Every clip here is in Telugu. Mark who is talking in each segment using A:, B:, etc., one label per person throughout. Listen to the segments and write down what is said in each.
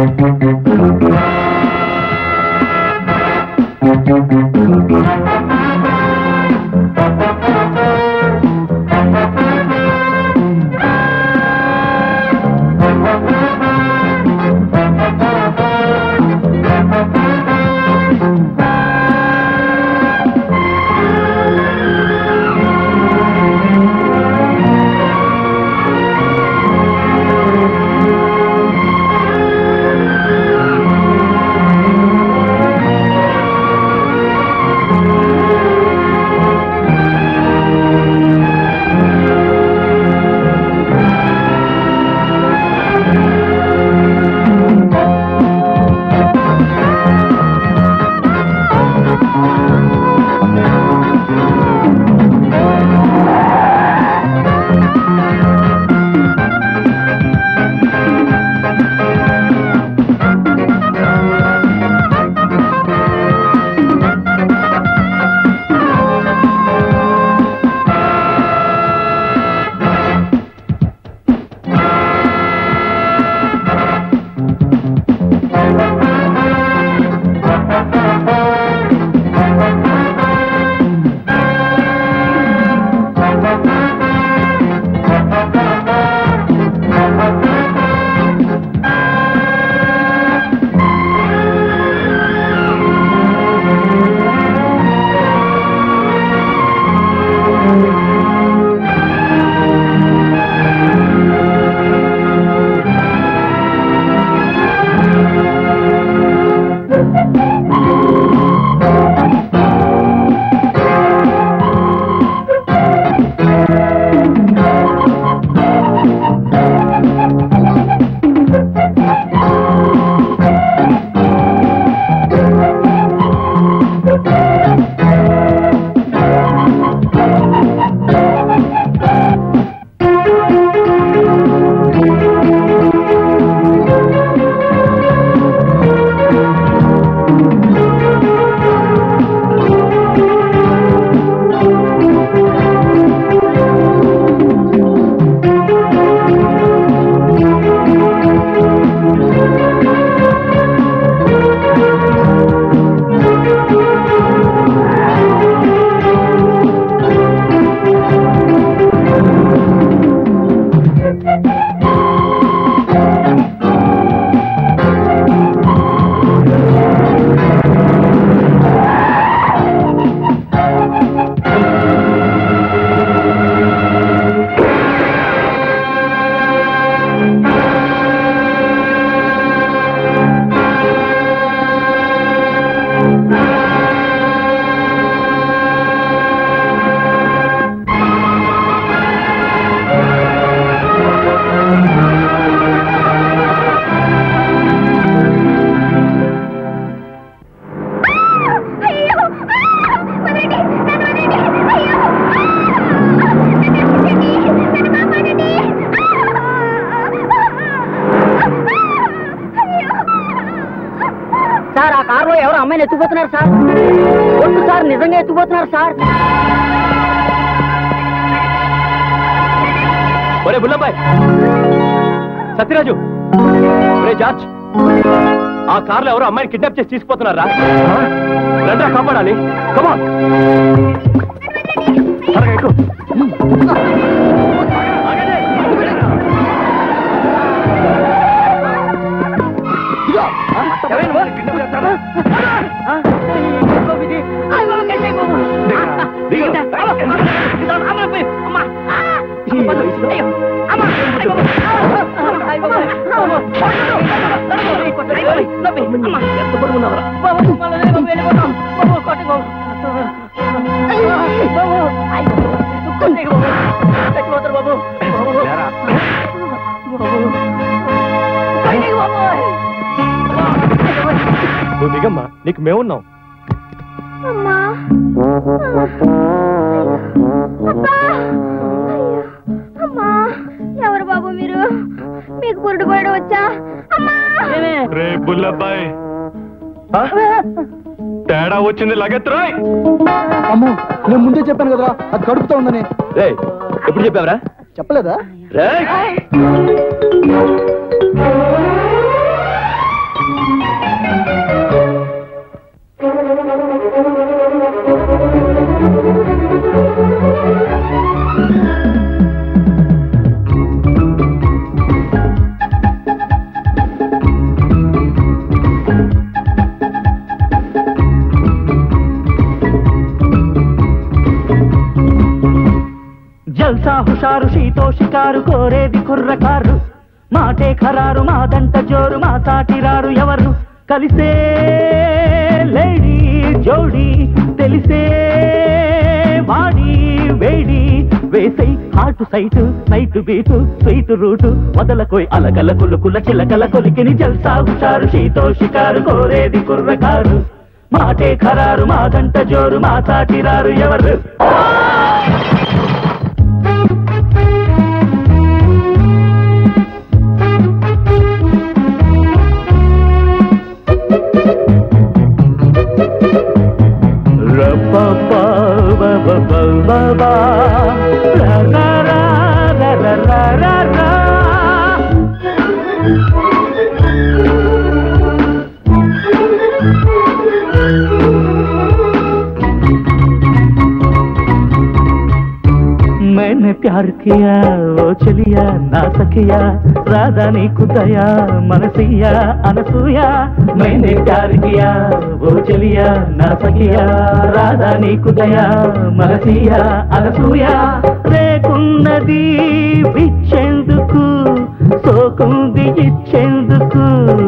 A: సార్ ఆ కారులో ఎవరు అమ్మాయిని ఎత్తుకుపోతున్నారు సార్ వద్దు సార్ నిజంగా ఎత్తుకుపోతున్నారు సార్
B: ఒరే బుల్లబాయ్ సత్యరాజు ఒరే జార్జ్ ఆ కార్లో ఎవరో అమ్మాయిని కిడ్నాప్ చేసి తీసుకుపోతున్నారా రండి కాపాడాలి కమాన్ ఎక్కు నువ్వు దిగమ్మా నీకు మేమున్నాం
C: అమ్మా అబ్బా! అమ్మా ఎవరు బాబు మీరు మీకు పురుడు పోయడం వచ్చా అమ్మా
B: రే బుల్లబ్బాయ్ తేడా వచ్చింది లగెత్రాయ్
D: అమ్మో నేను ముందే చెప్పాను కదరా అది కడుపుతా ఉందని
B: రే ఎప్పుడు చెప్పావరా
D: చెప్పలేదా
B: రే
E: షీతో షికారు కోరేది కుర్రకారు మాటే ఖరారు మాదంట జోరు మా సాటిరారు ఎవరు కలిసే లేడీ జోడి తెలిసే వాడి వేడి వేసై hot sight night beat sweet route వదలకోయ్ అలకల కులుకుల చిలకల కొలికిని జల్సా హుషారు షీతో షికారు కోరేది కుర్రకారు మాటే ఖరారు మాదంట జోరు మా సాటిరారు ఎవరు मैंने प्यार किया ओ चलिया ना सकिया राधा नी कुदया मनसिया अनसुया मैंने प्यार किया ओ चलिया ना सकिया राधा नी కుదయా మనసియా అనసూయ రేకున్నది విచ్చేందుకు సోకుంది ఇచ్చేందుకు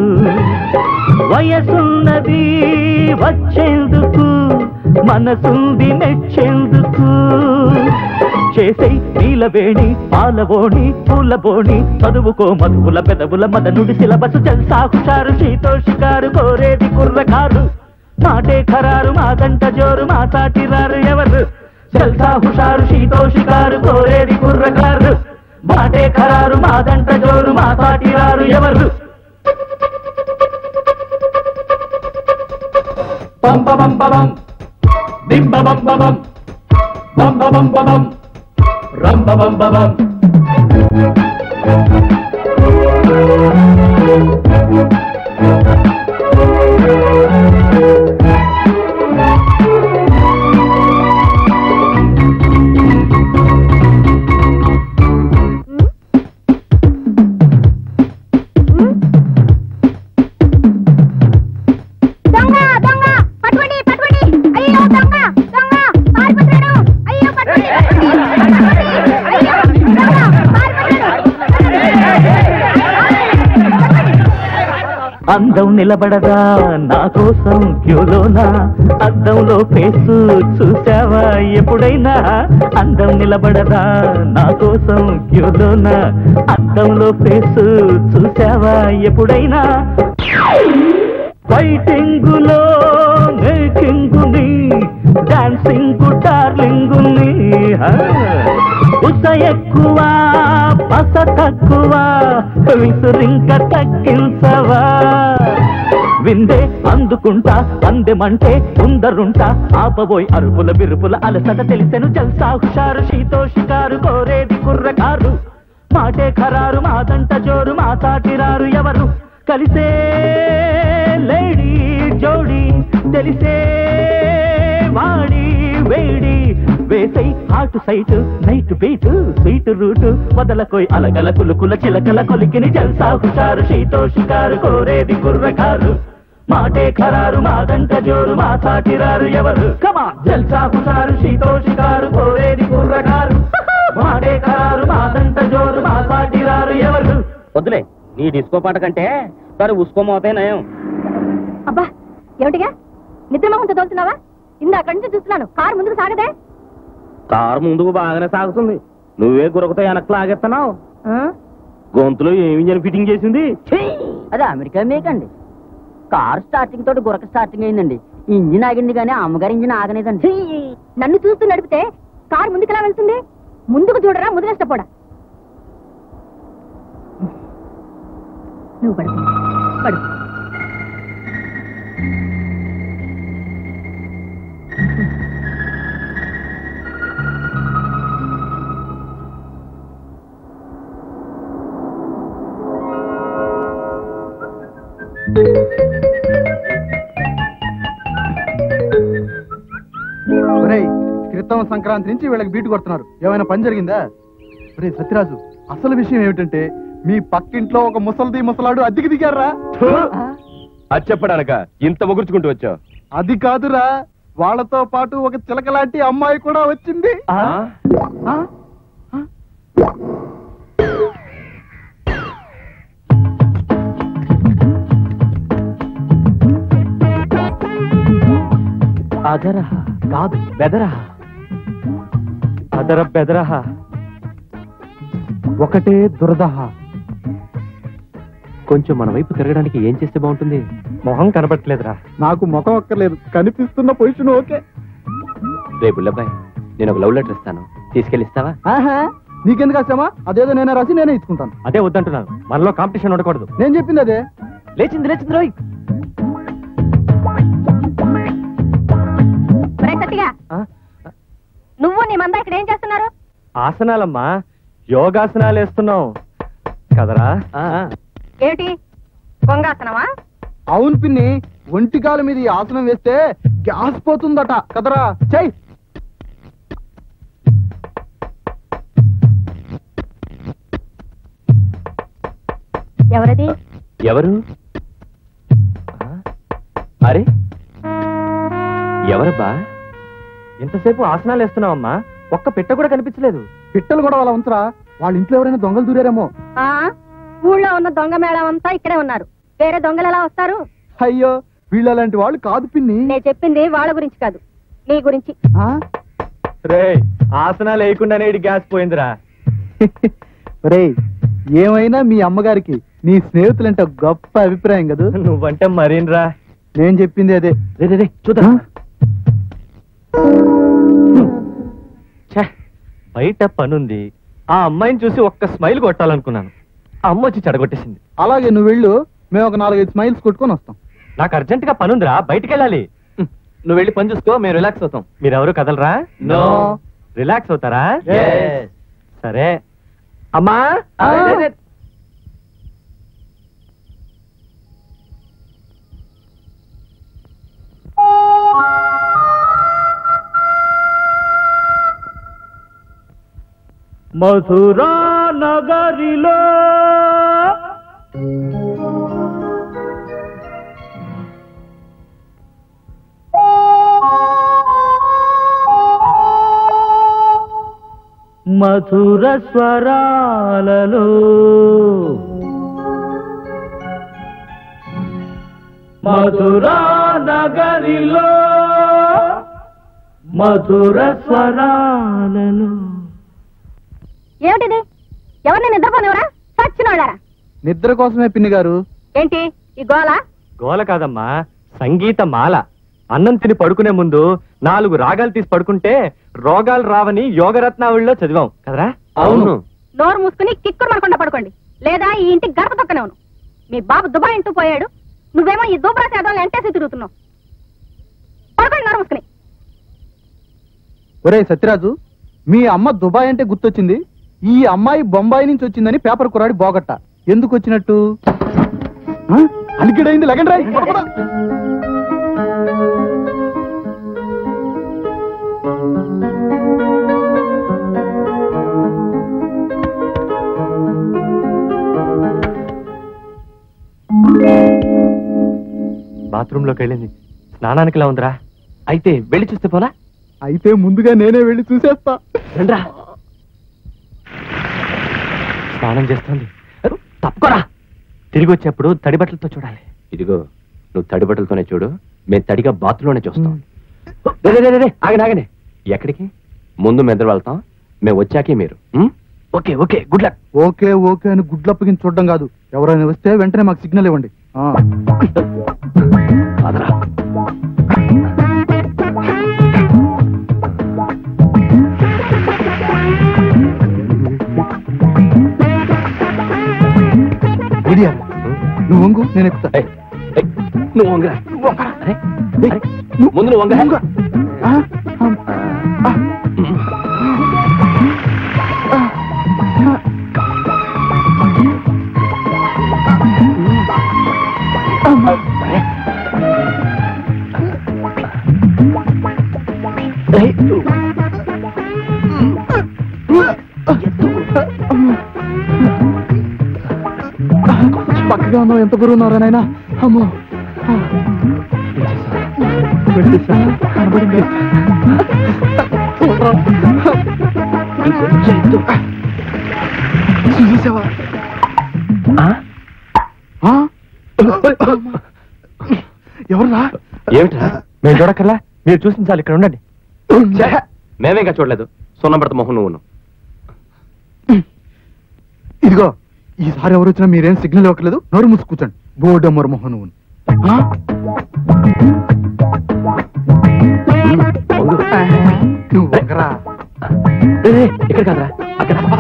E: వయసున్నది వచ్చేందుకు మనసుంది మెచ్చేందుకు చేసే నీలవేణి పాలవోణి పూలబోణి చదువుకో మధువుల పెదవుల మదనుడి సిలబసు జల్సా హుషారు షీతో షికారు కోరేది కుర్రకారు మాటే ఖరారు మాదంట జోరు మా సాటిరారు ఎవరు జల్సా హుషారు షీతో షికారు కోరేది కుర్రకారు మాటే ఖరారు మాదంట జోరు మా సాటిరారు ఎవరు బం బం బం బింబ బం బం బం బం బం రం బం బం
C: దొంగ దొంగ పట్టుకోండి పట్టుకోండి అయ్యో దొంగ దొంగ పారిపోతున్నాడు అయ్యో పట్టుకోండి పట్టుకోండి. అయ్యో దొంగ
E: అందం నిలబడదా నా కోసం క్యూలోనా అద్దంలో ఫేసు చూసావా ఎప్పుడైనా అందం నిలబడదా నా కోసం క్యూలోనా అద్దంలో ఫేసు చూసావా ఎప్పుడైనా ఫైటింగులో మేకింగుని డాన్సింగ్ డార్లింగుని ఉస ఎక్కువ పస తక్కువ విసురింక తగ్గించవా విందే అందుకుంటా అందెమంటే ఉందరుంటా ఆపబోయ్ అరుపుల బిరుపుల అలసట తెలిసెను జల్సా హుషారు షీతో షికారు కోరేది కుర్రకారు మాటే ఖరారు మాదంట జోరు మా సాటిరారు ఎవరు కలిసే లేడీ జోడి తెలిసే వాడి వేడి వేసై hot sight night beat sweet route వదలకోయ్ అలగల కులుకుల చిలకల కొలికిని జల్సా హుషారు షీతో షికారు కోరేది కుర్రకారు మాటే ఖరారు మాదంట జోరు మా సాటిరారు ఎవరు కమా జల్సా హుషారు షీతో షికారు కోరేది కుర్రకారు మాటే ఖరారు మాదంట జోరు మా సాటిరారు ఎవరు
A: వద్దులే నీ డిస్కో పాట కంటే సరే ఉస్కో మోతే నయం
C: అబ్బా ఏమిటిగా నిద్రమోహంతో తోలుతున్నావా ఇందా అక్కడి నుంచి చూస్తున్నాను కారు ముందుకు సాగదే
A: కారు ముందుకు బాగానే సాగుతుంది నువ్వే గురకతో వెనక్కి లాగేస్తున్నావు
C: ఆ?
A: గొంతులో ఏమి ఇంజన్ ఫిట్టింగ్ చేసింది
F: అది అమెరికా మేక్ అండి కార్ స్టార్టింగ్ తోటి గురక స్టార్టింగ్ అయిందండి ఇంజిన్ ఆగింది కానీ అమ్మగారి ఇంజిన్ ఆగలేదండి
C: నన్ను చూస్తూ నడిపితే కారు ముందుకు ఎలా వెళ్తుంది ముందుకు చూడరా ముదిరేష్టపోడా నువ్వు పడు పడు
D: ఒరేయ్ క్రితం సంక్రాంతి నుంచి వీళ్ళకి బీటు కొడుతున్నారు ఏమైనా పని జరిగిందా ఒరే సత్యరాజు అసలు విషయం ఏమిటంటే మీ పక్కింట్లో ఒక ముసలిది ముసలాడు అద్దెకి దిగారా
B: అది చెప్పడానక ఇంత మొగుర్చుకుంటూ వచ్చావు
D: అది కాదురా వాళ్ళతో పాటు ఒక చిలక లాంటి అమ్మాయి కూడా వచ్చింది
B: ఆ?
D: ఆ? ఆ?
B: అదరహ కాదు బెదరహ అదర బెదరహ ఒకటే దురదహ కొంచెం మన వైపు తిరగడానికి ఏం చేస్తే బాగుంటుంది మొహం కనబట్టలేదురా
D: నాకు ముఖం అక్కర్లేదు కనిపిస్తున్న పొజిషన్ ఓకే
B: రేపు బుల్లబ్బాయ్ నేను ఒక లవ్ లెటర్ ఇస్తాను తీసుకెళ్ళిస్తావా
D: ఆహా నీకెందుకు వచ్చామా అదేదో నేనే రాసి నేనే ఇచ్చుకుంటాను
B: అదే వద్దంటున్నాను మనలో కాంపిటీషన్ ఉండకూడదు
D: నేను చెప్పింది అదే
B: లేచింది లేచింది రోయ్
C: ఒరేయ్ సత్తిగా నువ్వు నీ మంద ఇక్కడ ఏం చేస్తున్నారు
B: ఆసనాలమ్మా యోగాసనాలు వేస్తున్నాం కదరా
C: ఏమిటి కొంగాసనమా
D: అవును పిన్ని ఒంటికాల మీద ఈ ఆసనం వేస్తే గ్యాస్ పోతుందట కదరా చెయ్
C: ఎవరది
B: ఎవరు ఆ? అరే ఎవరబ్బా ఎంతసేపు ఆసనాలు వేస్తున్నావమ్మా ఒక్క పెట్ట కూడా కనిపించలేదు
D: పిట్టలు కూడా అలా ఉంచరా వాళ్ళ ఇంట్లో ఎవరైనా దొంగలు దూరారేమో
C: ఆ ఊళ్ళో ఉన్న దొంగ మేడం అంతా ఇక్కడే ఉన్నారు వేరే దొంగలు ఎలా వస్తారు
D: అయ్యో వీళ్ళు అలాంటి వాళ్ళు కాదు పిన్ని
C: నేను చెప్పింది వాళ్ళ గురించి కాదు నీ గురించి
D: ఆ?
B: రే ఆసనాలు వేయకుండానే ఇటు గ్యాస్ పోయిందిరా
D: ఒరేయ్ ఏమైనా మీ అమ్మగారికి నీ స్నేహితులంటే గొప్ప అభిప్రాయం కదా
B: నువ్వంటే మరీన్రా
D: నేను చెప్పింది అదే
B: రే రే, రే చూద్దాం ఛే, బయట పనుంది ఆ అమ్మాయిని చూసి ఒక్క స్మైల్ కొట్టాలనుకున్నాను ఆ అమ్మ వచ్చి చెడగొట్టేసింది
D: అలాగే నువ్వు వెళ్ళు మేము ఒక నాలుగైదు స్మైల్స్ కొట్టుకొని వస్తాం
B: నాకు అర్జెంట్ గా పనుందిరా బయటికి వెళ్ళాలి నువ్వు వెళ్ళి పని చూసుకో మేము రిలాక్స్ అవుతాం మీరెవరు కదలరా
D: No.
B: రిలాక్స్ అవుతారా
D: Yes.
B: సరే అమ్మా
D: ఆ.
B: రే, రే.
E: మధురా నగరిలో మధుర స్వరాలలో మధురా నగరిలో మధుర స్వరాలలో
C: ఏమిటిది ఎవరిని నిద్రపోనివరా చచ్చినోడారా
D: నిద్ర కోసమే పిన్ని గారు
C: ఏంటి ఈ గోల
B: గోల కాదమ్మా సంగీత మాల అన్నం తిని పడుకునే ముందు నాలుగు రాగాలు తీసి పడుకుంటే రోగాలు రావని యోగరత్నావళిలో చదివాం కదరా
D: అవును.
C: నోరు మూసుకుని కిక్కురు మనకుండా పడుకోండి లేదా ఈ ఇంటి గడప తొక్కనేవును మీ బాబు దుబాయ్ ఇంటూ పోయాడు నువ్వేమో ఈ దూబరా సేదోళ్ళు ఎంటేసి తిరుగుతున్నావు పడుకోండి నోరు మూసుకుని
D: ఒరే సత్యరాజు మీ అమ్మ దుబాయ్ అంటే గుర్తొచ్చింది ఈ అమ్మాయి బొంబాయి నుంచి వచ్చిందని పేపర్ కురాడి బోగట్ట ఎందుకు వచ్చినట్టు ఆ? అలికిడైంది లగండి రాయ్ పద, పద.
B: బాత్రూమ్ లోకి వెళ్ళింది స్నానానికి ఇలా ఉందిరా అయితే వెళ్ళి చూస్తే పోలా
D: అయితే ముందుగా నేనే వెళ్ళి చూసేస్తా
B: రండ్రా స్నానం చేస్తుంది అరు, తప్పుకోరా తిరిగి వచ్చేప్పుడు తడి బట్టలతో చూడాలి ఇదిగో నువ్వు తడి బట్టలతోనే చూడు మేము తడిగా బాత్రూంలోనే చూస్తాం రే, రే, రే, రే, ఆగండి ఆగండి ఎక్కడికి ముందు మెదడు వెళ్తాం మేము వచ్చాకే మీరు ఉం? Okay okay good luck
D: okay okay అని గుడ్లప్పగించి చూడడం కాదు ఎవరైనా వస్తే వెంటనే మాకు సిగ్నల్ ఇవ్వండి ఆ.
B: అదరా
D: ఐడియా నువ్వు వంగు నేను ఎక్కుతా
B: ఏయ్, ఏయ్, నువ్వు వంగరా నువ్వు వంగరా అరే, అరే, ముందు నువ్వు వంగరా
D: వంగు. ఆ, ఆ, పక్కగా ఉన్నావు ఎంత బరువు ఉన్నారా నాయనా అమ్మో కనబడింది చూసావా
B: ఆ?
D: ఆ? ఎవర్రా
B: ఏమిట్రా మేము చూడక్కర్లా మీరు చూసిన చాలు ఇక్కడ ఉండండి ఛే, మేమేగా చూడలేదు సున్నబడత మొహం నువ్వును
D: ఇదిగో ఈసారి ఎవరు వచ్చినా మీరేం సిగ్నల్ ఇవ్వట్లేదు నోరు మూసి కూర్చోండి బోర్డమ్మర్ మొహం నువ్వు ఆ? నువ్వు వంగరా
B: ఏ, ఏ, ఇక్కడ కాదురా అక్కడ పద.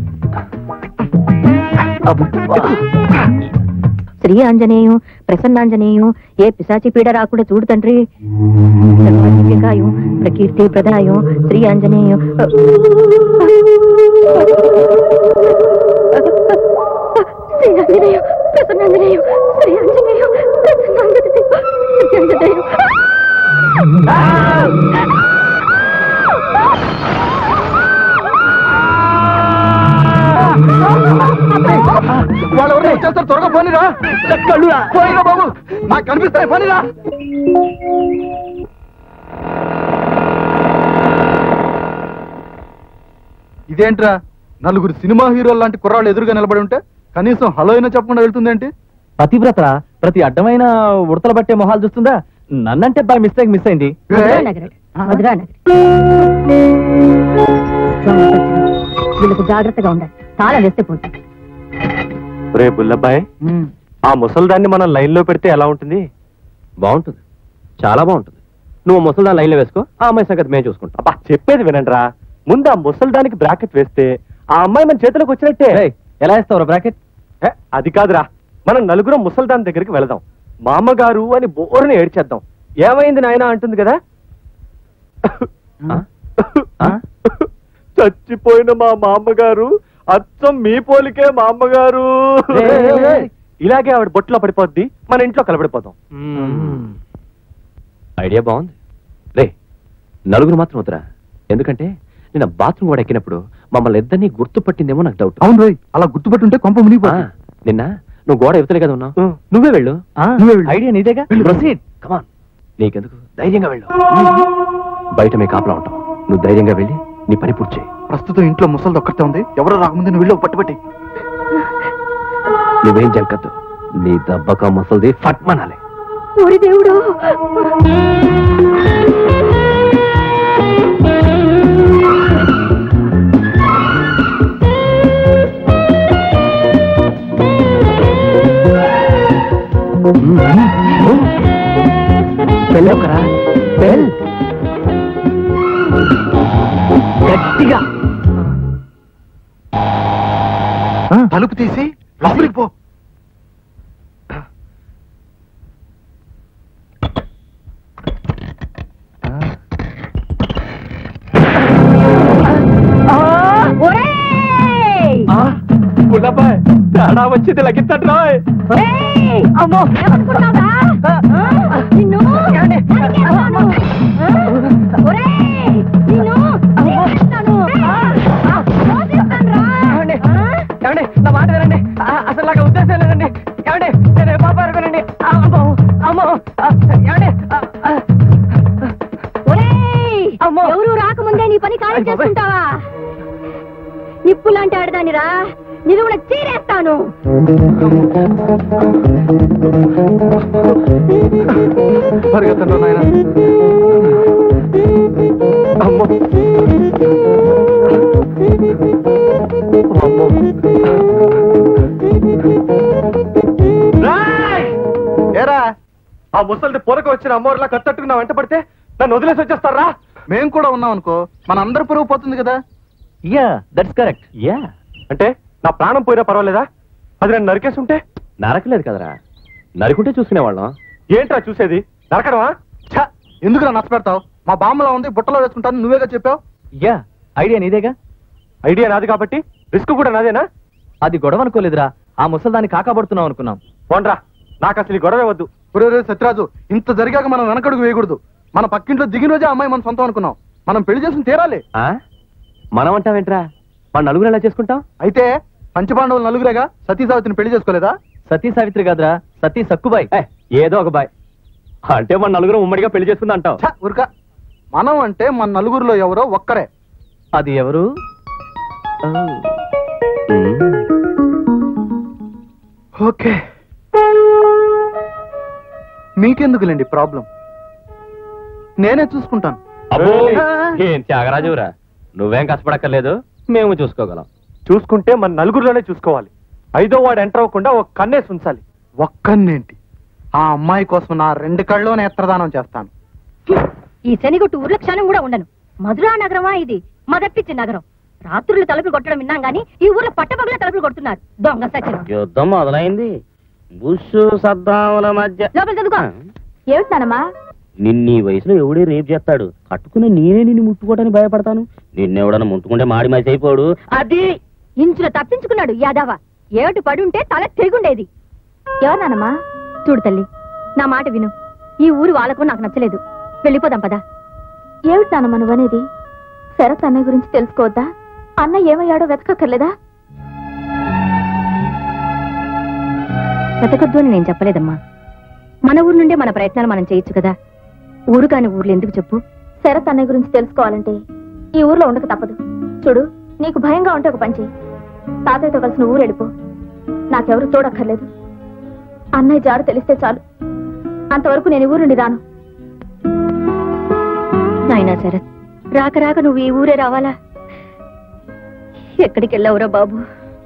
B: అబ్బా.
C: శ్రీ ఆంజనేయం ప్రసన్నాంజనేయం ఏ పిశాచి పీడ రాకుండా చూడు తండ్రి సర్వాధికాయం ప్రకీర్తి ప్రదాయం శ్రీ ఆంజనేయం శ్రీ ఆంజనేయం ప్రసన్నాంజనేయం శ్రీ ఆంజనేయం ప్రసన్నాంజనేయం శ్రీ ఆంజనేయం
D: వాళ్ళు ఎవరు వచ్చేస్తారు త్వరగా పోనీరా పోనీరా బాబు నాకు కనిపిస్తాయి పోనీరా ఇదేంట్రా నలుగురు సినిమా హీరోలు లాంటి కుర్రాళ్ళు ఎదురుగా నిలబడి ఉంటే కనీసం హలో అయినా చెప్పకుండా వెళ్తుందేంటి
E: పతివ్రత ప్రతి అడ్డమైన ఉడతల బట్టే మొహాలు చూస్తుందా నన్నంటే బై మిస్టేక్ మిస్ అయింది
C: మధురా నగర్ మధురా నగర్ వీళ్ళకు జాగ్రత్తగా ఉండాలి తాళం వేస్తే పోతుంది
B: రే బుల్లబ్బాయ్ ఆ ముసల్దాన్ని మనం లైన్ లో పెడితే ఎలా ఉంటుంది బాగుంటుంది చాలా బాగుంటుంది నువ్వు ముసల్దాన్ని లైన్ లో వేసుకో ఆ అమ్మాయి సంగతి మేము చూసుకుంటాం అబ్బా చెప్పేది వినండిరా ముందు ఆ ముసల్దానికి బ్రాకెట్ వేస్తే ఆ అమ్మాయి మన చేతిలోకి వచ్చినట్టే
E: ఏయ్, ఎలా ఇస్తావు బ్రాకెట్
B: ఏ, అది కాదురా మనం నలుగురం ముసల్దాన్ దగ్గరికి వెళదాం మా అమ్మగారు అని బోరుని ఏడ్చేద్దాం ఏమైంది నాయన అంటుంది కదా
E: ఆ?
B: చచ్చిపోయిన మా మామగారు అచ్చం మీ పోలికే మా అమ్మగారు
E: ఏయ్, ఏయ్, ఏయ్.
B: ఇలాగే ఆవిడ బొట్టులో పడిపోద్ది మన ఇంట్లో కలబడిపోతాం ఐడియా బాగుంది రే నలుగురు మాత్రం వద్దురా ఎందుకంటే నిన్న బాత్రూమ్ కూడా ఎక్కినప్పుడు మమ్మల్ని ఇద్దరిని గుర్తుపట్టిందేమో నాకు డౌట్
D: అవును రోయ్ అలా గుర్తుపెట్టుంటే కొంప
B: ఆ,
D: మునిగిపోతుంది
B: నిన్న నువ్వు గోడ ఎవతలే కదా ఉన్నావు నువ్వే వెళ్ళు
D: నువ్వే వెళ్ళు.
E: ఐడియా నీదేగా
B: ప్రొసీడ్ కమాన్ నీకెందుకు ధైర్యంగా వెళ్ళు బయట మీ కాపలా ఉంటాం నువ్వు ధైర్యంగా వెళ్ళి నీ పని పూర్తి చేయి
D: ప్రస్తుతం ఇంట్లో ముసలిది ఒక్కటే ఉంది ఎవరో రాకముందు నువ్వు వెళ్ళి పట్టుబట్టి
B: నువ్వేం జంకద్దు నీ దెబ్బక ముసల్ది ఫట్మనాలి
C: ఓరి దేవుడు
E: వెళ్ళొకరా వెల్ గట్టిగా
D: తలుపు తీసి లోపలికి పో
C: ఒరేయ్!
B: గుల్లబాయ్ తేడా వచ్చింది లగిస్తాడు రాయ్
C: ఒరేయ్! అమ్మో ఏమనుకుంటున్నావురా? ఆ? నిన్ను నరికేస్తాను. ఆ? ఒరేయ్! నిన్ను నరికేస్తాను. ఆ? ఆ? కోసేస్తానురా. ఆ?
E: నా మాట వినండి అసలు నాకు ఉద్దేశం లేదండి ఏమండి నేను పాప అనుకోనండి అమ్మో అమ్మో ఏమండి
C: ఒరేయ్!
E: అమ్మో.
C: ఎవరు రాకముందే నీ పని ఖాళీ
E: అయ్ బాబాయ్.
C: చేసుకుంటావా నిప్పు లాంటి ఆడదానిరా నేను కూడా చీరేస్తాను
D: పరిగెత్తండి నాయన
B: అమ్మో అమ్మో రాయ్!
D: ఏరా
B: ఆ ముసలిది పొరకు వచ్చిన అమ్మోర్లా కట్టట్టుకు నా వెంట పడితే నన్ను వదిలేసి వచ్చేస్తారా
D: మేము కూడా ఉన్నాం అనుకో మన అందరి పరువు పోతుంది కదా
E: యా దట్స్ కరెక్ట్
B: యా అంటే నా ప్రాణం పోయినా పర్వాలేదా అది నన్ను నరికేసి ఉంటే నరకలేదు కదరా నరుకుంటే చూసుకునేవాళ్ళం ఏంట్రా చూసేది నరకడమా
D: ఛ ఎందుకు నచ్చ పెడతావు మా బామ్మలా ఉంది బుట్టలో వేసుకుంటాను నువ్వేగా చెప్పావు
E: యా ఐడియా నీదేగా
B: ఐడియా నాది కాబట్టి రిస్క్ కూడా నాదేనా
E: అది గొడవ అనుకోలేదురా ఆ ముసల్దాన్ని కాకాబడుతున్నాం అనుకున్నాం
B: పోన్రా నాకు అసలు ఈ గొడవే వద్దు
D: ఒరే ఒరే సత్యరాజు ఇంత జరిగాక మనం వెనకడుగు వేయకూడదు మన పక్కింట్లో దిగిన రోజే ఆ అమ్మాయి మన సొంతం అనుకున్నాం మనం పెళ్లి చేసిన తీరాలి
B: ఆ? మనం అంటావేంట్రా మన నలుగురు ఎలా చేసుకుంటాం
D: అయితే పంచపాండవులు నలుగురేగా సతీ సావిత్రిని పెళ్లి చేసుకోలేదా
E: సతీ సావిత్రి కాదురా సతీ సక్కుబాయ్
B: ఏ, ఏదో ఒక బాయ్ అంటే మన నలుగురు ఉమ్మడిగా పెళ్లి చేసుకుందా అంటావు
D: ఛ, ఊరుక మనం అంటే మన నలుగురిలో ఎవరో ఒక్కరే
E: అది ఎవరు
B: ఉమ్.
D: ఓకే మీకెందుకులేండి ప్రాబ్లం నేనే చూసుకుంటాను
B: అబ్బో ఏం త్యాగరాజురా నువ్వేం కష్టపడక్కర్లేదు మేము చూసుకోగలం
G: చూసుకుంటే మన నలుగురిలోనే చూసుకోవాలి ఐదో వాడు ఎంటర్ అవ్వకుండా ఒక కన్నేసి ఉంచాలి
D: ఒక్కనేంటి ఆ అమ్మాయి కోసం నా రెండు కళ్ళు నేత్రదానం చేస్తాను
C: ఈ శనిగొట్టు ఊర్ల క్షణం కూడా ఉండను మధురా నగరమా ఇది మదప్పిచ్చి నగరం రాత్రులు తలుపులు కొట్టడం విన్నాం గానీ ఈ ఊర్లో పట్టపగల తలుపులు కొడుతున్నారు దొంగ సచిన
H: యుద్ధం మొదలైంది బుష్ సద్దాముల మధ్య
C: లోపల చదువుకో ఏమిటానమ్మా
H: నిన్న ఈ వయసులో ఎవడే రేపు చేస్తాడు కట్టుకున్న నేనే నిన్ను ముట్టుకోవడానికి భయపడతాను నిన్నెవడన్నా ముట్టుకుంటే మాడి మాసి అయిపోడు అది
C: ఇంచులో తప్పించుకున్నాడు యాదవ ఏటు పడుంటే తల తిరుగుండేది ఎవరినానమ్మా చూడు తల్లి నా మాట విను ఈ ఊరు వాళ్ళకు నాకు నచ్చలేదు వెళ్ళిపోదాం పదా ఏమిటానమ్మా నువ్వనేది శరత్ అన్నయ్య గురించి తెలుసుకోవద్దా అన్న ఏమయ్యాడో వెతకక్కర్లేదా వెతకొద్దు అని నేను చెప్పలేదమ్మా మన ఊరు నుండే మన ప్రయత్నాలు మనం చేయొచ్చు కదా ఊరు కాని ఊర్లు ఎందుకు చెప్పు శరత్ అన్నయ్య గురించి తెలుసుకోవాలంటే ఈ ఊర్లో ఉండక తప్పదు చూడు నీకు భయంగా ఉంటే ఒక పని చెయ్యి తాతయ్యతో కలిసిన ఊరు వెళ్ళిపో నాకెవరు తోడక్కర్లేదు అన్నయ్య జాడు తెలిస్తే చాలు అంతవరకు నేను ఈ ఊరు నుండి రాను నాయనా శరత్ రాక రాక నువ్వు ఈ ఊరే రావాలా ఎక్కడికి వెళ్ళావురా బాబు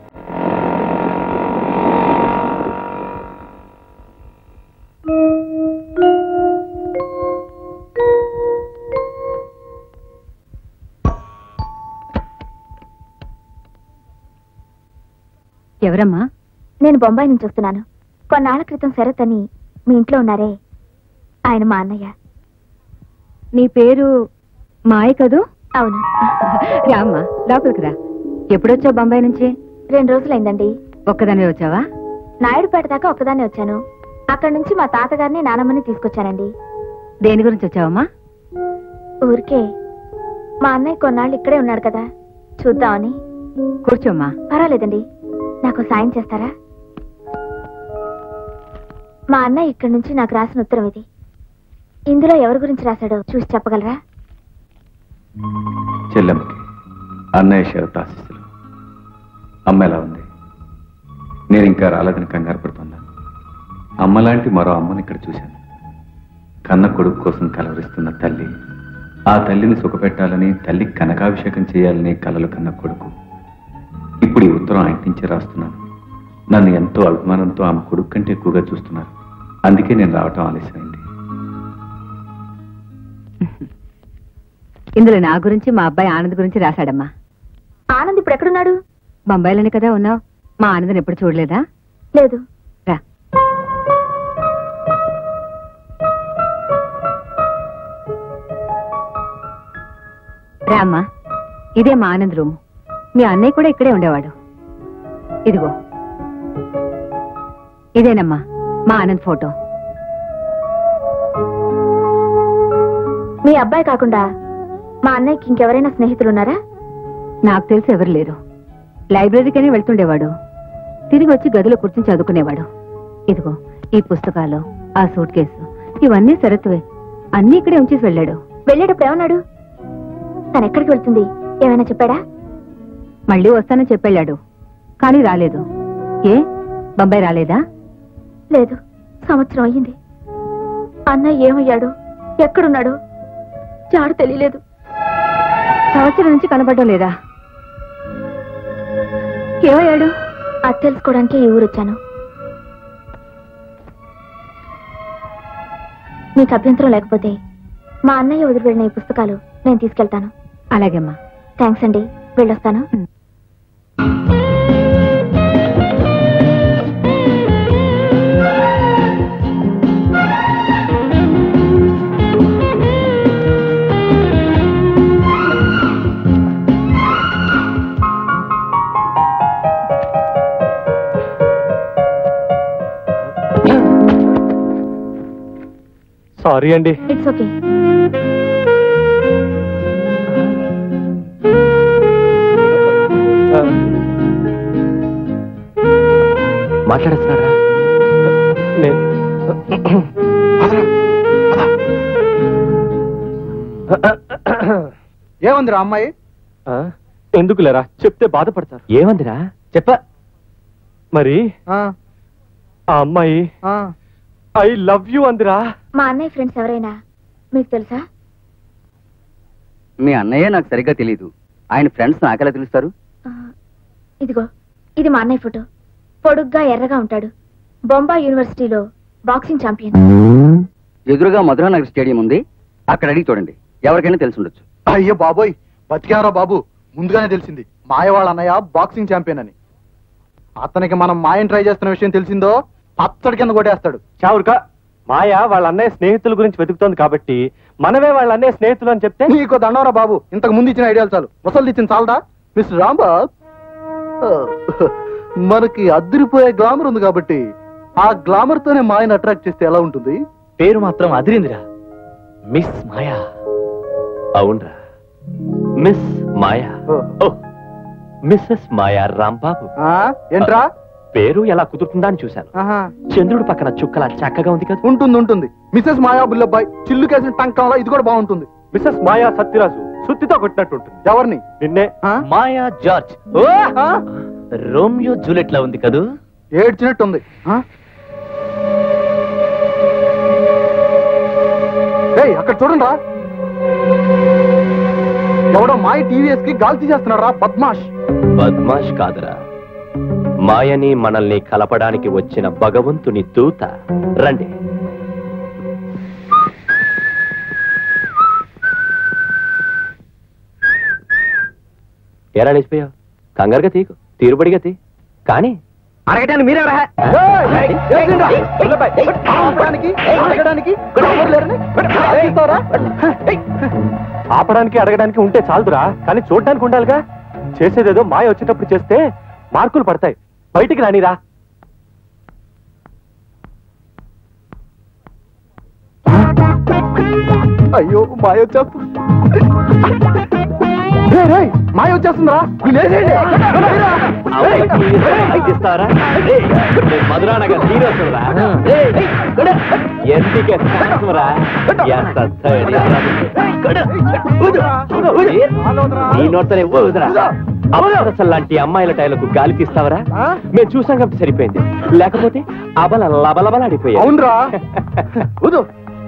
C: ఎవరమ్మా నేను బొంబాయి నుంచి వస్తున్నాను కొన్నాళ్ల క్రితం శరత్ అని మీ ఇంట్లో ఉన్నారే ఆయన మా అన్నయ్య నీ పేరు మాయ కదూ అవును రామ్మా లోపలికి రా ఎప్పుడొచ్చావు బొంబాయి నుంచి రెండు రోజులైందండి ఒక్కదాని వచ్చావా నాయుడుపేట దాకా ఒక్కదాన్ని వచ్చాను అక్కడి నుంచి మా తాతగారిని నానమ్మని తీసుకొచ్చానండి దేని గురించి వచ్చావమ్మా ఊరికే మా అన్నయ్య కొన్నాళ్ళు ఇక్కడే ఉన్నాడు కదా చూద్దామని కూర్చోమ్మా పర్వాలేదండి నాకు సాయం చేస్తారా మా అన్నయ్య ఇక్కడి నుంచి నాకు రాసిన ఉత్తరం ఇది ఇందులో ఎవరి గురించి రాశాడో చూసి చెప్పగలరా
I: చెల్లెమ్మకి అన్నయ్య షరత్ ఆశీస్సులు అమ్మ ఎలా ఉంది నేను ఇంకా రాలేదని కంగారు పడుతున్నా అమ్మలాంటి మరో అమ్మని ఇక్కడ చూశాను కన్న కొడుకు కోసం కలవరిస్తున్న తల్లి ఆ తల్లిని సుఖపెట్టాలని తల్లికి కనకాభిషేకం చేయాలని కలలు కన్న కొడుకు ఇప్పుడు ఈ ఉత్తరం ఆయన నుంచే రాస్తున్నాను నన్ను ఎంతో అభిమానంతో ఆమె కొడుకు కంటే ఎక్కువగా చూస్తున్నారు అందుకే నేను రావటం ఆలస్యమైంది
J: ఇందులో నా గురించి మా అబ్బాయి ఆనంద్ గురించి రాశాడమ్మా
C: ఆనంద్ ఇప్పుడు ఎక్కడున్నాడు
J: బొంబాయిలోనే కదా ఉన్నావు మా ఆనంద్ ఎప్పుడు చూడలేదా
C: లేదు
J: రా రామ్మా ఇదే మా ఆనంద్ రూమ్ మీ అన్నయ్య కూడా ఇక్కడే ఉండేవాడు ఇదిగో ఇదేనమ్మా మా ఆనంద్ ఫోటో
C: మీ అబ్బాయి కాకుండా మా అన్నయ్యకి ఇంకెవరైనా స్నేహితులున్నారా
J: నాకు తెలిసి ఎవరు లేరు లైబ్రరీకనే వెళ్తుండేవాడు తిరిగి వచ్చి గదిలో కూర్చుని చదువుకునేవాడు ఇదిగో ఈ పుస్తకాలు ఆ సూట్ కేసు ఇవన్నీ సరత్వే అన్ని ఇక్కడే ఉంచేసి వెళ్ళాడు
C: వెళ్ళేటప్పుడు ఏమన్నాడు తను ఎక్కడికి వెళ్తుంది ఏమైనా చెప్పాడా
J: మళ్ళీ వస్తానని చెప్పెళ్ళాడు కానీ రాలేదు ఏ బొంబాయి రాలేదా
C: లేదు సంవత్సరం అయ్యింది అన్నయ్య ఏమయ్యాడు ఎక్కడున్నాడు జాడు తెలియలేదు
J: సంవత్సరం నుంచి కనబడడం లేదా ఏమయ్యాడు
C: అది తెలుసుకోవడానికి ఈ ఊరు వచ్చాను మీకు అభ్యంతరం లేకపోతే మా అన్నయ్య వదిలి వెళ్ళిన ఈ పుస్తకాలు నేను తీసుకెళ్తాను
J: అలాగేమ్మా
C: థ్యాంక్స్ అండి వెళ్ళొస్తాను
G: సారీ అండి
C: ఇట్స్ ఓకే
B: మాట్లాడేస్తున్నారా
G: నేను
D: ఏముందిరా అమ్మాయి
G: ఆ, ఎందుకు లేరా చెప్తే బాధపడతారు
B: ఏమందిరా చెప్ప
G: మరి
D: ఆ,
G: ఆ అమ్మాయి
D: ఆ,
G: ఐ లవ్ యూ అందిరా
C: మా అన్నయ్య ఫ్రెండ్స్ ఎవరైనా మీకు తెలుసా
K: మీ అన్నయ్య నాకు సరిగ్గా తెలియదు ఆయన ఫ్రెండ్స్ నాకెలా తెలుస్తారు
C: ఆ, ఇదిగో ఇది మా అన్నయ్య ఫోటో పొడుగ్గా ఎర్రగా ఉంటాడు బొంబాయి యూనివర్సిటీలో బాక్సింగ్ ఛాంపియన్
K: ఎదురుగా మధురానగర్ స్టేడియం ఉంది అక్కడ అడిగి చూడండి ఎవరికైనా తెలిసి ఉండొచ్చు
D: అయ్యో బాబోయ్ బతికారా బాబు ముందుగానే తెలిసింది మాయ వాళ్ళ అన్నయ్య బాక్సింగ్ ఛాంపియన్ అని అతనికి మనం మాయం ట్రై చేస్తున్న విషయం తెలిసిందో పచ్చడి కింద కొట్టేస్తాడు
G: చావురుక మాయ వాళ్ళ అన్నయ్య స్నేహితుల గురించి వెతుకుతోంది కాబట్టి మనమే వాళ్ళ అన్నయ్య స్నేహితులు అని చెప్తే
D: నీకు దండవరా బాబు ఇంతకు ముందు ఇచ్చిన ఐడియాలు చాలు ముసలు ఇచ్చిన చాలదా మిస్టర్ రాంబాబ్ ఆ, మనకి అద్దరిపోయే గ్లామర్ ఉంది కాబట్టి ఆ గ్లామర్ తోనే మాయను అట్రాక్ట్ చేస్తే ఎలా ఉంటుంది
B: పేరు మాత్రం అదిరిందిరా మిస్ మాయా అవునరా మిస్ మాయా ఓ మిస్సెస్ మాయా రాంబాబు
D: ఆ, ఏంట్రా
B: పేరు ఎలా కుదురుతుందా అని చూశాను
D: ఆహా,
B: చంద్రుడు పక్కన చుక్కలా చక్కగా ఉంది కదా
D: ఉంటుంది ఉంటుంది మిసెస్ మాయా బుల్లబ్బాయ్ చిల్లు కేసిన టంకంలో ఇది కూడా బాగుంటుంది
G: మిస్సెస్ మాయా సత్యరాజు సుత్తితో కొట్టినట్టు ఉంటుంది
D: ఎవరిని
G: నిన్నే
D: ఆ?
B: మాయా జార్జ్ ఓ
D: ఆ?
B: రోమియో జూలెట్ లా ఉంది కదూ
D: ఏడ్చినట్టుంది ఆ? ఏయ్ అక్కడ చూడండి రా ఎవడో మాయ టీవీఎస్ కి గాలి తీసేస్తున్నాడు రా బద్మాష్
B: బద్మాష్ కాదురా మాయని మనల్ని కలపడానికి వచ్చిన భగవంతుని దూత రండి ఎరా లేచిపోయావు కంగారుగా తీకు తీరుబడిగా తీ కానీ
K: అడగటానికి మీరెవరా
D: ఏయ్, ఏంటిరా? ఆపడానికి, అడగడానికి ఎవరు లేరని? ఆలోచిస్తావరా?
G: ఆపడానికి అడగడానికి ఉంటే చాలదురా కానీ చూడడానికి ఉండాలిగా చేసేదేదో మాయ వచ్చేటప్పుడు చేస్తే మార్కులు పడతాయి బయటికి రానిరా
D: అయ్యో మాయ వచ్చేస్తుంది రేయ్, రేయ్, మాయ వచ్చేస్తుందిరా వీళ్ళేసేయండి.
B: ఇస్తారా మధురానగర్ హీరోసురా ఎందుకే సాహసంరా? ఎంత ధైర్యం రా నీకు? నీ నోటనే ఊదురా అప్సరసల్ లాంటి అమ్మాయిల టైలకు గాలి తీస్తావరా
D: ఆ?
B: మేము చూసాం కాబట్టి సరిపోయింది లేకపోతే అబల లబలబలాడిపోయాయి
D: అవునరా ఊదు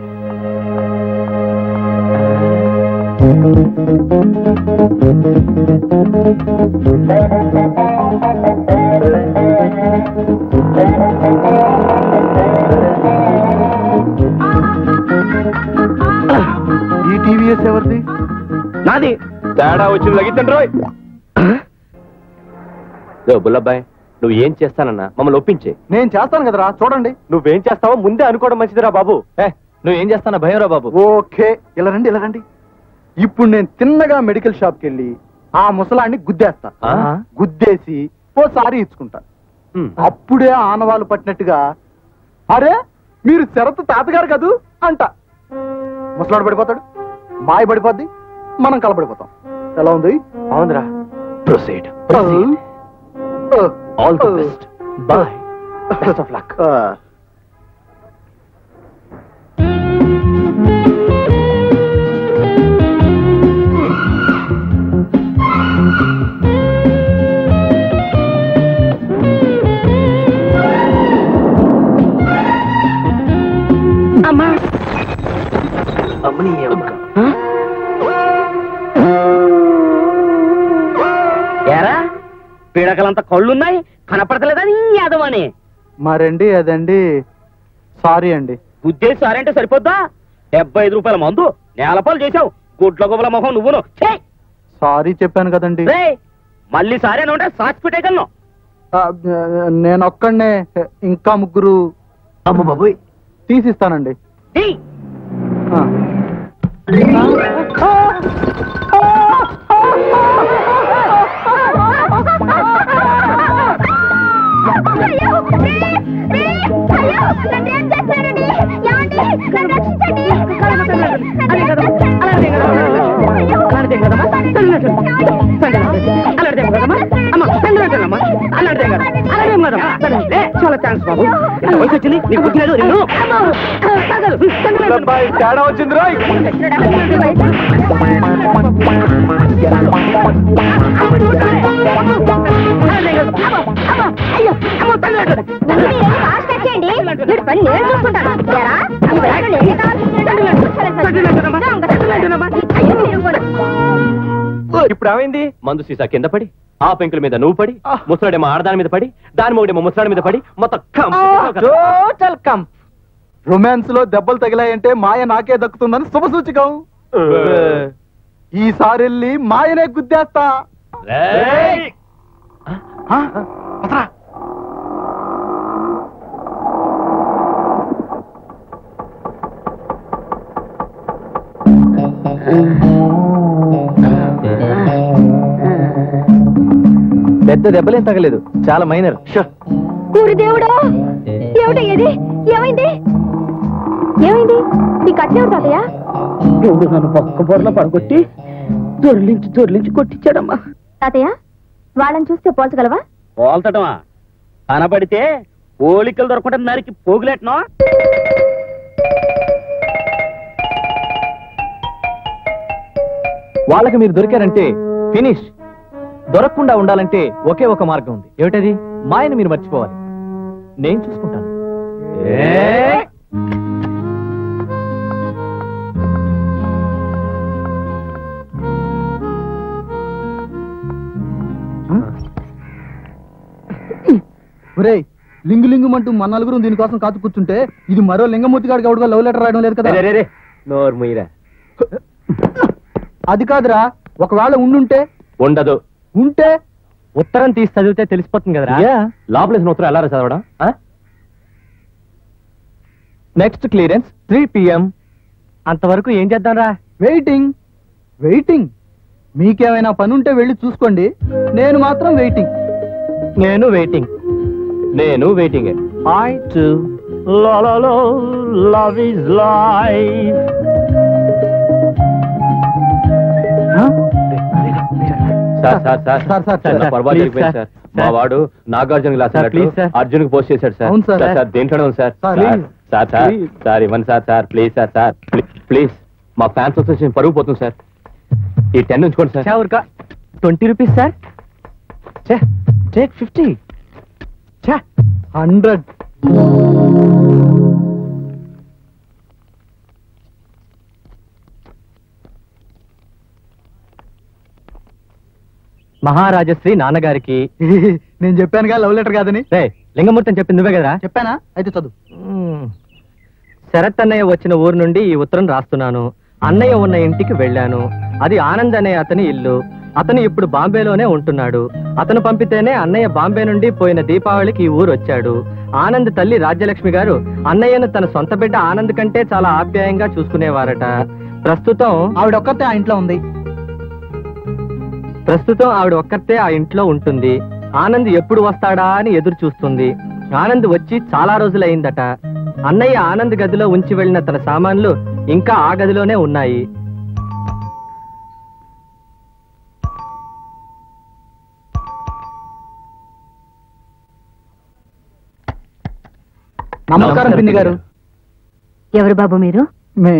D: ఈ టీవీఎస్ ఎవరిది
B: నాది తేడా వచ్చింది లగిద్దండి రోయ్ బుల్లబ్బాయ్ నువ్వు ఏం చేస్తానన్నా మమ్మల్ని ఒప్పించే
D: నేను చేస్తాను కదరా చూడండి
G: నువ్వేం చేస్తావో ముందే అనుకోవడం మంచిదిరా బాబు
B: నువ్వు ఏం చేస్తానా భయంరా బాబు
D: ఓకే ఇలా రండి ఇలా రండి ఇప్పుడు నేను తిన్నగా మెడికల్ షాప్కి వెళ్ళి ఆ ముసలాన్ని గుద్దేస్తా
B: ఆ?
D: గుద్దేసి ఓసారి ఇచ్చుకుంటా
B: హ్మ్.
D: అప్పుడే ఆనవాళ్ళు పట్టినట్టుగా అరే మీరు శరత్ తాతగారు కదూ అంట ముసలాడు పడిపోతాడు మాయ పడిపోద్ది మనం కలపడిపోతాం ఎలా ఉంది
G: అవునరా
B: ప్రొసీడ్
D: ఆ,
B: all the best boy best of luck
D: ఆ.
H: ఏరా పీడకలంత కళ్ళున్నాయి కనపడతలేదా నీ యాదవని
D: మరండి అదండి సారీ అండి
H: ఉద్దేశం సారంటే సరిపోద్దా డెబ్బై ఐదు రూపాయల మందు నేలపాలు చేశావు గుడ్ల గుబల మొహం నువ్వును ఛీ!
D: సారీ చెప్పాను కదండి
H: రేయ్, మళ్ళీ సారీ అని ఉంటే సాక్షి పెట్టేయగలను
D: ఆ, నేను ఒక్కడనే ఇంకా ముగ్గురు
B: అమ్మ బాబోయ్
D: తీసిస్తానండి
H: నీ
D: ఆ.
H: అలాంటిదే కదమ్మా అమ్మ అలాంటిదే కదా అలాంటిదే కదా అలాగే
F: చాలా థ్యాంక్స్ బాబు వయసు వచ్చింది నీకు గుర్తులేదు నిన్ను
G: అబ్బాయి తేడా వచ్చింది రాయ్ ఇప్పుడు ఏమైంది
B: మందు సీసా కింద పడి ఆ పెంకుల మీద నువ్వు పడి ముసలాడేమో ఆడదాని మీద పడి దాని మొగుడేమో ముసలాడి మీద పడి మొత్తం కం.
D: టోటల్ కమ్ రొమాన్స్ లో దెబ్బలు తగిలాయంటే మాయ నాకే దక్కుతుందని శుభ సూచకం ఈసారి వెళ్ళి మాయనే గుద్దేస్తా
B: రేయ్!
D: ఆ, వదరా.
G: పెద్ద దెబ్బలేం తగలేదు చాలా మైనర్
C: ఊరి దేవుడా ఏమిటి ఇది ఏమైంది ఏమైంది నీ కట్లేవు తాతయ్య
F: దేవుడు నన్ను పక్క పొరలో పడగొట్టి దొర్లించి దొర్లించి కొట్టించాడమ్మా
C: తాతయ్య వాళ్ళని చూస్తే పోల్చగలవా
H: పోల్తటమా కనబడితే పోలికలు దొరకకుండా నరికి పోగులేటనో
G: వాళ్ళకి మీరు దొరికారంటే ఫినిష్ దొరకకుండా ఉండాలంటే ఒకే ఒక మార్గం ఉంది ఏమిటది మాయను మీరు మర్చిపోవాలి నేను చూసుకుంటాను
D: ఒరేయ్ లింగు లింగుమంటూ మన నలుగురు దీనికోసం కాచు కూర్చుంటే ఇది మరో లింగమూర్తి గారికి ఎవడుగా లవ్ లెటర్ రాయడం లేదు కదా
B: రే, రే, రే. నోరు ముయ్యరా
D: అది కాదురా ఒకవేళ ఉండుంటే
B: ఉండదు
D: ఉంటే
G: ఉత్తరం తీసి చదివితే తెలిసిపోతుంది కదరా
B: లోపలేసిన ఉత్తరం ఎలా రా చదవడం ఆ?
G: నెక్స్ట్ క్లియరెన్స్ త్రీ పిఎం అంతవరకు ఏం చేద్దాం రా
D: వెయిటింగ్ వెయిటింగ్ మీకేమైనా పని ఉంటే వెళ్ళి చూసుకోండి నేను మాత్రం వెయిటింగ్
G: నేను వెయిటింగ్
B: నేను waiting
G: I too
E: love is life
B: sir sir sir
D: sir, sir,
B: sir, నా
D: సార్,
B: పొరపాటు
G: please,
B: జరిగిపోయింది
G: సార్.
B: సార్ మా వాడు Nagarjuna class
G: sir, please, sir.
B: Arjun post చేశాడు సార్
D: అవును, సార్.
B: సార్, సార్ దేంట్లోనే ఉంది sir
D: sir,
B: sir
D: please.
B: Sir sir
D: Please.
B: Sir ఇవ్వండి sir sir please sir sir please మా ఫ్యాన్స్ అసోసియేషన్ పరుగు పోతుంది సార్ ఈ టెన్ ఉంచుకోండి సార్
G: ఊరుకా twenty rupees sir take fifty
D: hundred
G: మహారాజశ్రీ నాన్నగారికి
D: నేను చెప్పానుగా లవ్ లెటర్ కాదని
G: రే లింగమూర్తి అని చెప్పింది నువ్వే కదరా
D: చెప్పానా అయితే చదువు
G: మ్మ్. శరత్ అన్నయ్య వచ్చిన ఊరు నుండి ఈ ఉత్తరం రాస్తున్నాను అన్నయ్య ఉన్న ఇంటికి వెళ్ళాను అది ఆనంద్ అనే అతని ఇల్లు అతను ఇప్పుడు బాంబేలోనే ఉంటున్నాడు అతను పంపితేనే అన్నయ్య బాంబే నుండి పోయిన దీపావళికి ఈ ఊరు వచ్చాడు ఆనంద్ తల్లి రాజ్యలక్ష్మి గారు అన్నయ్యను తన సొంత బిడ్డ ఆనంద్ కంటే చాలా ఆప్యాయంగా చూసుకునేవారట ప్రస్తుతం
D: ఆవిడ ఒక్కతే ఆ ఇంట్లో ఉంది
G: ప్రస్తుతం ఆవిడ ఒక్కతే ఆ ఇంట్లో ఉంటుంది ఆనంద్ ఎప్పుడు వస్తాడా అని ఎదురు చూస్తుంది ఆనంద్ వచ్చి చాలా రోజులైందట అన్నయ్య ఆనంద్ గదిలో ఉంచి వెళ్ళిన తన సామాన్లు ఇంకా ఆ గదిలోనే ఉన్నాయి
D: నమస్కారం పిన్ని గారు
J: ఎవరు బాబు మీరు
D: మే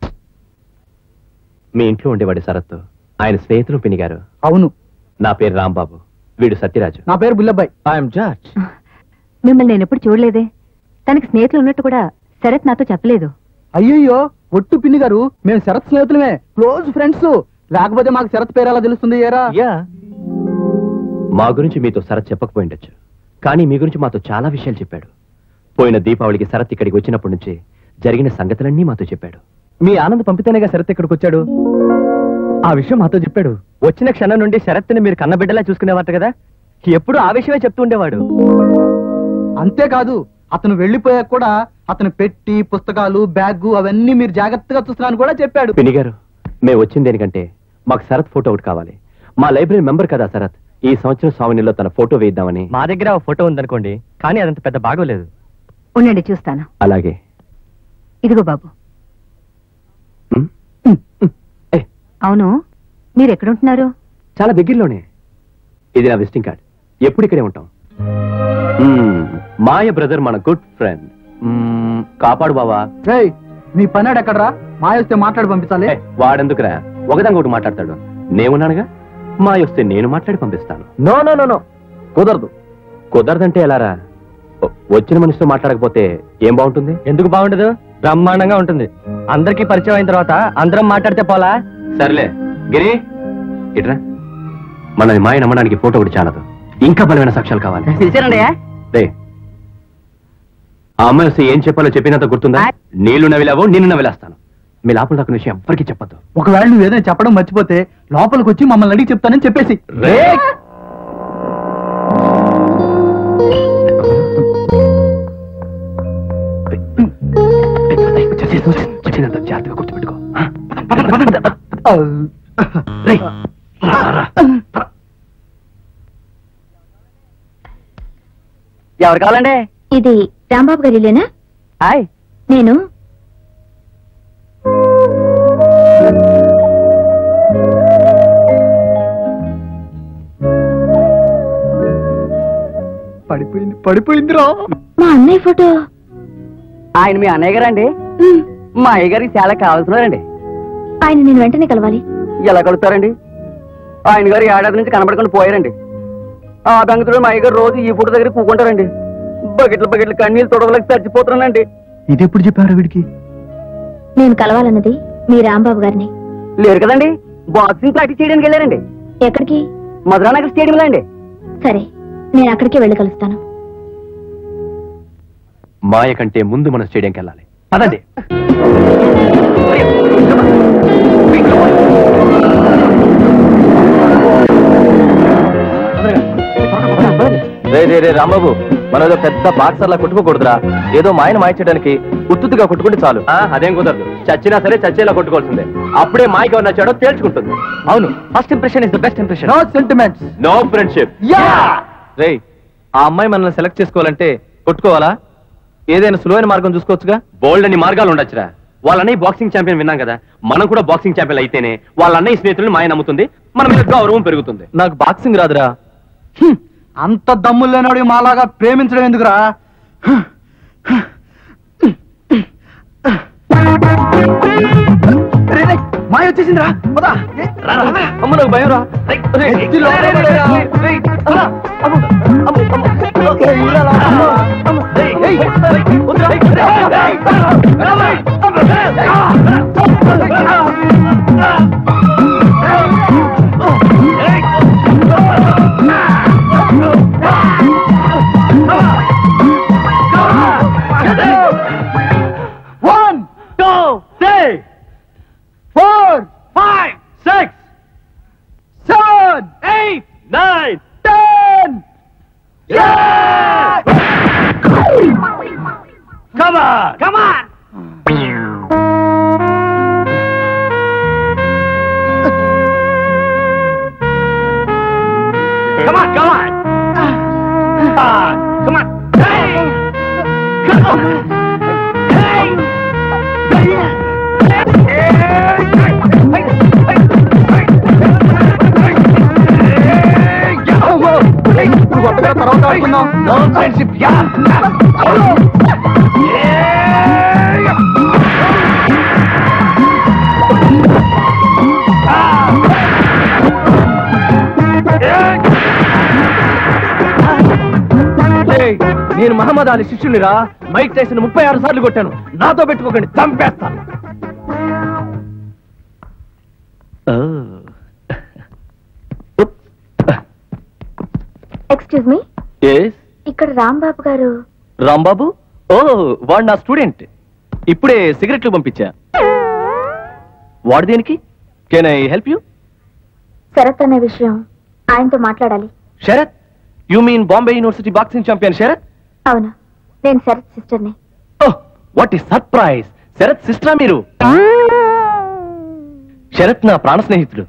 B: మీ ఇంట్లో ఉండేవాడి శరత్ ఆయన స్నేహితులు పిన్ని గారు
D: అవును
B: నా పేరు రాంబాబు వీడు సత్యరాజు
D: నా పేరు బుల్లబ్బాయ్
G: ఐఎమ్ జార్జ్
J: మిమ్మల్ని నేను ఎప్పుడు చూడలేదే తనకి స్నేహితులు ఉన్నట్టు కూడా శరత్ నాతో చెప్పలేదు
D: అయ్యయ్యో ఒట్టు పిన్ని గారు మేము శరత్ స్నేహితులమే క్లోజ్ ఫ్రెండ్స్ లేకపోతే మాకు శరత్ పేరు ఎలా తెలుస్తుంది ఏరా
G: యా
B: మా గురించి మీతో శరత్ చెప్పకపోయిండొచ్చు కానీ మీ గురించి మాతో చాలా విషయాలు చెప్పాడు పోయిన దీపావళికి శరత్ ఇక్కడికి వచ్చినప్పటి నుంచి జరిగిన సంగతులన్నీ మాతో చెప్పాడు
G: మీ ఆనంద్ పంపితేనేగా శరత్ ఇక్కడికి వచ్చాడు ఆ విషయం మాతో చెప్పాడు వచ్చిన క్షణం నుండి శరత్ని మీరు కన్నబిడ్డలా చూసుకునేవారట కదా ఎప్పుడు ఆ విషయమే చెప్తూ ఉండేవాడు
D: అంతేకాదు అతను వెళ్ళిపోయాక కూడా అతను పెట్టి పుస్తకాలు బ్యాగ్ అవన్నీ మీరు జాగ్రత్తగా చూస్తున్నాను కూడా చెప్పాడు
B: పిన్ని గారు మేము వచ్చింది దేనికంటే మాకు శరత్ ఫోటో ఒకటి కావాలి మా లైబ్రరీ మెంబర్ కదా శరత్ ఈ సంవత్సరం స్వామినిలో తన ఫోటో వేద్దామని
G: మా దగ్గర ఒక ఫోటో ఉందనుకోండి కానీ అదంత పెద్ద బాగోలేదు
J: ఉండండి చూస్తాను
B: అలాగే
J: ఇదిగో బాబు
B: ఉమ్, ఏ,
J: అవును మీరు ఎక్కడుంటున్నారు
B: చాలా దగ్గరలోనే ఇది నా విజిటింగ్ కార్డ్ ఎప్పుడు ఇక్కడే ఉంటాం మ్మ్, మాయ బ్రదర్ మన గుడ్ ఫ్రెండ్ మ్మ్, కాపాడు బావా
D: రేయ్ మీ పన్నాడు ఎక్కడరా మాయ వస్తే మాట్లాడి పంపించాలి
B: ఏ, వాడెందుకురా ఒకదాని ఒకటి మాట్లాడతాడు నేనున్నానుగా మాయ వస్తే నేను మాట్లాడి పంపిస్తాను
G: నో నో నో నో కుదరదు
B: కుదరదంటే ఎలారా వ- వచ్చిన మనిషితో మాట్లాడకపోతే ఏం బాగుంటుంది
G: ఎందుకు బాగుండదు బ్రహ్మాండంగా ఉంటుంది అందరికీ పరిచయం అయిన తర్వాత అందరం మాట్లాడితే పోలా
B: సర్లే గిరి ఇట్రా మనది మాయ నమ్మడానికి ఫోటో ఒకటి చాలదు ఇంకా బలమైన సాక్ష్యాలు కావాలి
F: పిలిచారండి
B: రే ఆ అమ్మాయి వస్తే ఏం చెప్పాలో చెప్పినంత గుర్తుందా నీళ్లు నవిలావో నిన్ను నవిలేస్తాను మీ లోపల దాకా విషయం ఎవ్వరికీ చెప్పద్దు
D: ఒకవేళ నువ్వు ఏదైనా చెప్పడం మర్చిపోతే లోపలికి వచ్చి మమ్మల్ని అడిగి చెప్తానని చెప్పేసి
B: రే వచ్చినంత జాగ్రత్తగా గుర్తుపెట్టుకో రేయ్, రా, రా.
F: ఎవరు కావాలండి
C: ఇది రాంబాబు గారి ఇల్లేనా
F: హాయ్
C: నేను
D: పడిపోయింది పడిపోయిందిరా
C: మా అన్నయ్య ఫోటో
F: ఆయన మీ అన్నయ్య గారండి
C: ఉమ్,
F: మా అయ్య గారికి చాలా కావాల్సినారండి
C: ఆయన నేను వెంటనే కలవాలి
F: ఎలా కలుగుతారండి ఆయన గారు ఏడాది నుంచి కనబడకుండా పోయారండి ఆ బెంగతుడు మా అయ్య గారు రోజు ఈ ఫోటో దగ్గర కూకుంటారండి బకెట్లు బకెట్లు కన్నీళ్ళు తొడవలకి చచ్చిపోతున్నానండి
D: ఇది ఎప్పుడు చెప్పారు వీడికి
C: నేను కలవాలన్నది మీ రాంబాబు గారిని
F: లేరు కదండి బాక్సింగ్ ప్రాక్టీస్ చేయడానికి వెళ్ళారండి
C: ఎక్కడికి
F: మధురానగర్ స్టేడియంలో అండి
C: సరే నేను అక్కడికే వెళ్ళి కలుస్తాను
B: మాయ కంటే ముందు మన స్టేడియంకి వెళ్ళాలి పదండి
G: రే రే రే రాంబాబు మనం ఏదో పెద్ద బాక్సర్లా కొట్టుకోకూడదురా ఏదో మాయను మాయ చేయడానికి ఉత్తుగా కొట్టుకుంటే చాలు
B: ఆ, అదేం కుదరదు చచ్చినా సరే చచ్చేలా కొట్టుకోవాల్సిందే అప్పుడే మాయకి ఎవరు నచ్చాడో తేల్చుకుంటుంది
G: అవును first impression is the best impression
D: no sentiments
B: no friendship
G: రే ఆ అమ్మాయి మనల్ని సెలెక్ట్ చేసుకోవాలంటే కొట్టుకోవాలా ఏదైనా సులువైన మార్గం చూసుకోవచ్చుగా
B: బోల్డ్ అని మార్గాలు ఉండొచ్చురా వాళ్ళ అన్నయ్య బాక్సింగ్ ఛాంపియన్ విన్నాం కదా మనం కూడా బాక్సింగ్ ఛాంపియన్ అయితేనే వాళ్ళ అన్నయ్య స్నేహితులను మాయ నమ్ముతుంది మన మీద గౌరవం పెరుగుతుంది
G: నాకు బాక్సింగ్ రాదురా
D: అంత దమ్ములు లేనివాడు మాలాగా ప్రేమించడం ఎందుకురా రే, రే, మాయ వచ్చేసిందిరా పదా ఏ, రా, రా, రా.
G: అమ్మ నాకు భయం రా
D: ఎత్తి లోపలికి వెళ్ళరా. One, two, three, four, five, six, seven, eight, nine, ten. Yeah! Come on, come on. Come on, come on. Ah, come on. Hey! Come on. Hey! ఇప్పుడు కొత్తగా తర్వాత ఆడుకుందాం నో ఫ్రెండ్షిప్ యా
G: నేను మహమ్మద్ అలీ శిష్యునిరా మైక్ టైసన్ ముప్పై ఆరు సార్లు కొట్టాను నాతో పెట్టుకోకండి చంపేస్తాను
C: ఎక్స్క్యూజ్ మీ
G: ఎస్
C: ఇక్కడ రాంబాబు గారు
G: రాంబాబు ఓ వాడు నా స్టూడెంట్ ఇప్పుడే సిగరెట్లు పంపించా వాడు దేనికి can I help you
C: Sharath అనే విషయం ఆయనతో మాట్లాడాలి
G: Sharath you mean Bombay university boxing champion Sharath
C: అవును నేను శరత్ సిస్టర్ని
G: oh what is surprise Sharath సిస్టరా మీరు శరత్ నా ప్రాణ స్నేహితుడు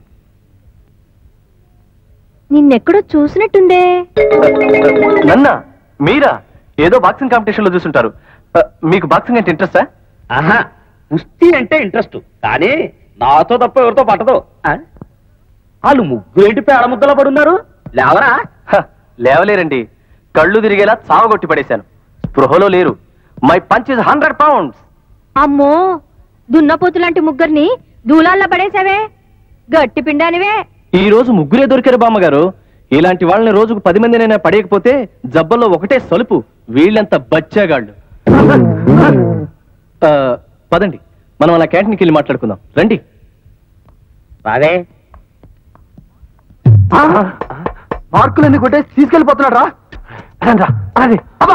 C: నిన్నెక్కడో చూసినట్టుందే
G: నన్న మీరా ఏదో బాక్సింగ్ కాంపిటీషన్ లో చూసుంటారు Uh, మీకు బాక్సింగ్ అంటే ఇంట్రెస్టా
H: ఆహా కుస్తీ అంటే ఇంట్రెస్ట్ కానీ నాతో తప్ప ఎవరితో పట్టదు ఆ? వాళ్ళు ముగ్గురేంటి పేడ ముద్దలో పడున్నారు లేవరా
G: లేవలేరండి
B: కళ్ళు తిరిగేలా చావగొట్టి పడేశాను స్పృహలో లేరు my punch is hundred pounds
C: అమ్మో దున్నపోతు లాంటి ముగ్గురిని దూలాల్లో పడేసావే గట్టి పిండానివే
G: ఈ రోజు ముగ్గురే దొరికారు బామ్మగారు ఇలాంటి వాళ్ళని రోజుకు పది మందినైనా పడేయకపోతే జబ్బల్లో ఒకటే సలుపు వీళ్ళంత బచ్చాగాళ్ళు ఆ, పదండి మనం అలా క్యాంటీన్కి వెళ్ళి మాట్లాడుకుందాం రండి
H: బాగే
D: మార్కులన్నీ కొట్టేసి తీసుకెళ్ళిపోతున్నాడు రా
B: అదే అమ్మా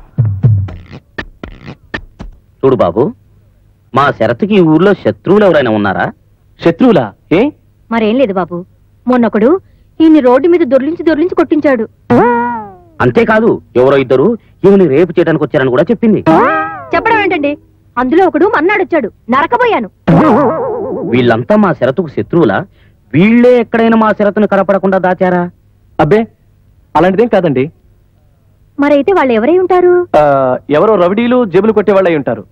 H: చూడు బాబు మా శరత్కి ఈ ఊర్లో శత్రువులు ఎవరైనా ఉన్నారా
G: శత్రువులా ఏ
C: మరేం లేదు బాబు మొన్నొకడు ఈయన్ని రోడ్డు మీద దొర్లించి దొర్లించి కొట్టించాడు
H: అంతేకాదు ఎవరో ఇద్దరు ఈమెని రేపు చేయడానికి వచ్చారని కూడా చెప్పింది
C: చెప్పడం ఏంటండి అందులో ఒకడు మన్నాడొచ్చాడు నరకబోయాను
H: వీళ్ళంతా మా శరత్కు శత్రువులా వీళ్ళే ఎక్కడైనా మా శరత్ను కనపడకుండా దాచారా
G: అబ్బే అలాంటిదేం కాదండి
C: మరైతే వాళ్ళు ఎవరై ఉంటారు
G: ఆ, ఎవరో రవిడీలు జేబులు కొట్టే వాళ్ళు అయి ఉంటారు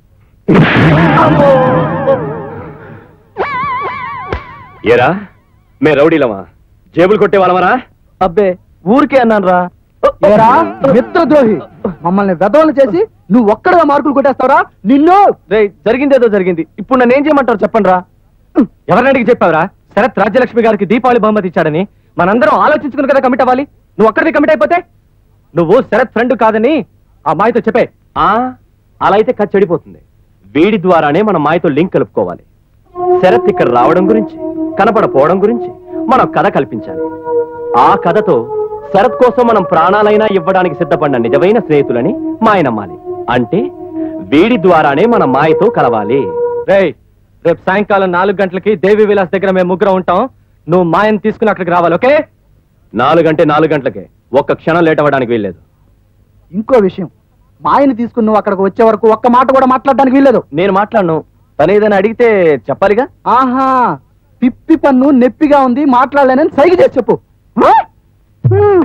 B: ఏరా మే రౌడీలమా జేబులు కొట్టే వాళ్ళమరా
G: అబ్బే ఊరికే అన్నాను రా
D: ఏరా మిత్రద్రోహి మమ్మల్ని వెధవలు చేసి నువ్వు ఒక్కడగా మార్కులు కొట్టేస్తావరా నిన్ను
G: రే జరిగిందేదో జరిగింది ఇప్పుడు నన్ను ఏం చేయమంటారు చెప్పండి రా ఎవరిని అడిగి చెప్పావురా శరత్ రాజ్యలక్ష్మి గారికి దీపావళి బహుమతి ఇచ్చాడని మనందరం ఆలోచించుకుని కదా కమిట్ అవ్వాలి నువ్వు ఒక్కడికి కమిట్ అయిపోతే నువ్వు శరత్ ఫ్రెండ్ కాదని ఆ మాయతో చెప్పే
B: ఆ అలా అయితే ఖర్చు చెడిపోతుంది వీడి ద్వారానే మన మాయతో లింక్ కలుపుకోవాలి శరత్ ఇక్కడ రావడం గురించి కనపడపోవడం గురించి మనం కథ కల్పించాలి ఆ కథతో శరత్ కోసం మనం ప్రాణాలైనా ఇవ్వడానికి సిద్ధపడిన నిజమైన స్నేహితులని మాయ నమ్మాలి అంటే వీడి ద్వారానే మన మాయతో కలవాలి
G: రేయ్ రేపు సాయంకాలం నాలుగు గంటలకి దేవి విలాస్ దగ్గర మేము ముగ్గురం ఉంటాం నువ్వు మాయని తీసుకుని అక్కడికి రావాలి ఓకే
B: నాలుగు గంటే నాలుగు గంటలకే ఒక్క క్షణం లేట్ అవ్వడానికి వీల్లేదు
D: ఇంకో విషయం మా ఆయన తీసుకుని నువ్వు అక్కడికి వచ్చే వరకు ఒక్క మాట కూడా మాట్లాడడానికి వీల్లేదు
G: నేను మాట్లాడను తను ఏదైనా అడిగితే చెప్పాలిగా
D: ఆహా పిప్పి పన్ను నొప్పిగా ఉంది మాట్లాడలేనని సైగ చేసి చెప్పు ఆ? హ్మ్.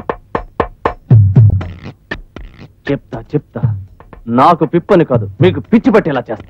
G: చెప్తా చెప్తా నాకు పిప్పని కాదు మీకు పిచ్చి పట్టేలా చేస్తా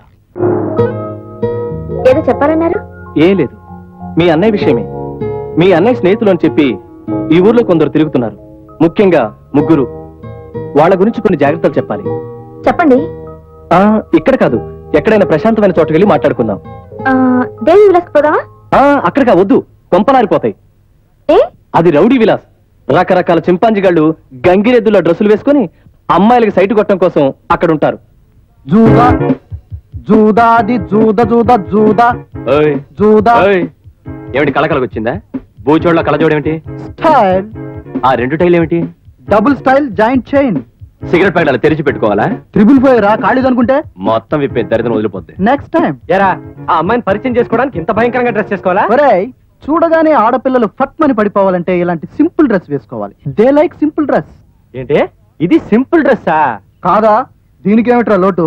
C: ఏదో చెప్పాలన్నారు
G: ఏం లేదు మీ అన్నయ్య విషయమే మీ అన్నయ్య స్నేహితులు అని చెప్పి ఈ ఊర్లో కొందరు తిరుగుతున్నారు ముఖ్యంగా ముగ్గురు వాళ్ళ గురించి కొన్ని జాగ్రత్తలు చెప్పాలి
C: చెప్పండి
G: ఆ ఇక్కడ కాదు ఎక్కడైనా ప్రశాంతమైన చోటుకి వెళ్ళి మాట్లాడుకుందాం
C: ఆ, దేవి విలాస్ పోదామా
G: ఆ అక్కడికా వద్దు కొంపలారిపోతాయి
C: ఏ
G: అది రౌడీ విలాస్ రకరకాల చింపాంజిగాళ్ళు గంగిరెద్దుల డ్రెస్సులు వేసుకుని అమ్మాయిలకి సైటు కొట్టడం కోసం అక్కడ ఉంటారు
D: జూదా జూదాది జూద జూద జూదా
B: ఓయ్
D: జూదా
B: ఓయ్ ఏమిటి కళకళకు వచ్చిందా బూచోళ్ళ కళజోడు ఏమిటి
D: స్టైల్
B: ఆ రెండు టైల్ ఏమిటి
D: double style joint chain
B: cigarette packet అలా తెరిచి పెట్టుకోవాలా
D: ట్రిపుల్ ఫైవ్ రా ఖాళీ అనుకుంటే
B: మొత్తం విప్పే దరిద్రం వదిలిపోద్ది
D: నెక్స్ట్ టైం
G: ఎరా ఆ అమ్మాయిని పరిచయం చేసుకోవడానికి ఇంత భయంకరంగా డ్రెస్ చేసుకోవాలా
D: ఒరేయ్ చూడగానే ఆడపిల్లలు ఫట్మని పడిపోవాలంటే ఇలాంటి సింపుల్ డ్రెస్ వేసుకోవాలి దే లైక్ సింపుల్ డ్రెస్
G: ఏంటి ఇది సింపుల్ డ్రెస్సా
D: కాదా దీనికి ఏమిట్రా లోటు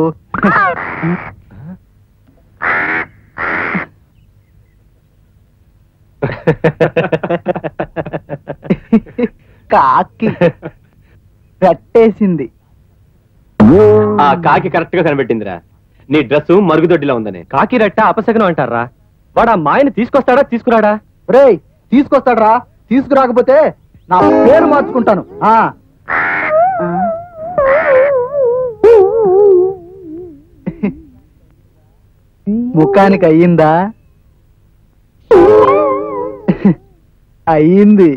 D: కాకి పెట్టేసింది
B: ఆ కాకి కరెక్ట్ గా కనిపెట్టిందిరా నీ డ్రెస్ మరుగుదొడ్డిలా ఉందని
G: కాకి రెట్ట అపశకనం అంటారా వాడు ఆ మాయని తీసుకొస్తాడా తీసుకురాడా
D: రేయ్ తీసుకొస్తాడ్రా తీసుకురాకపోతే నా పేరు మార్చుకుంటాను ఆ ముఖానికి అయ్యిందా అయ్యింది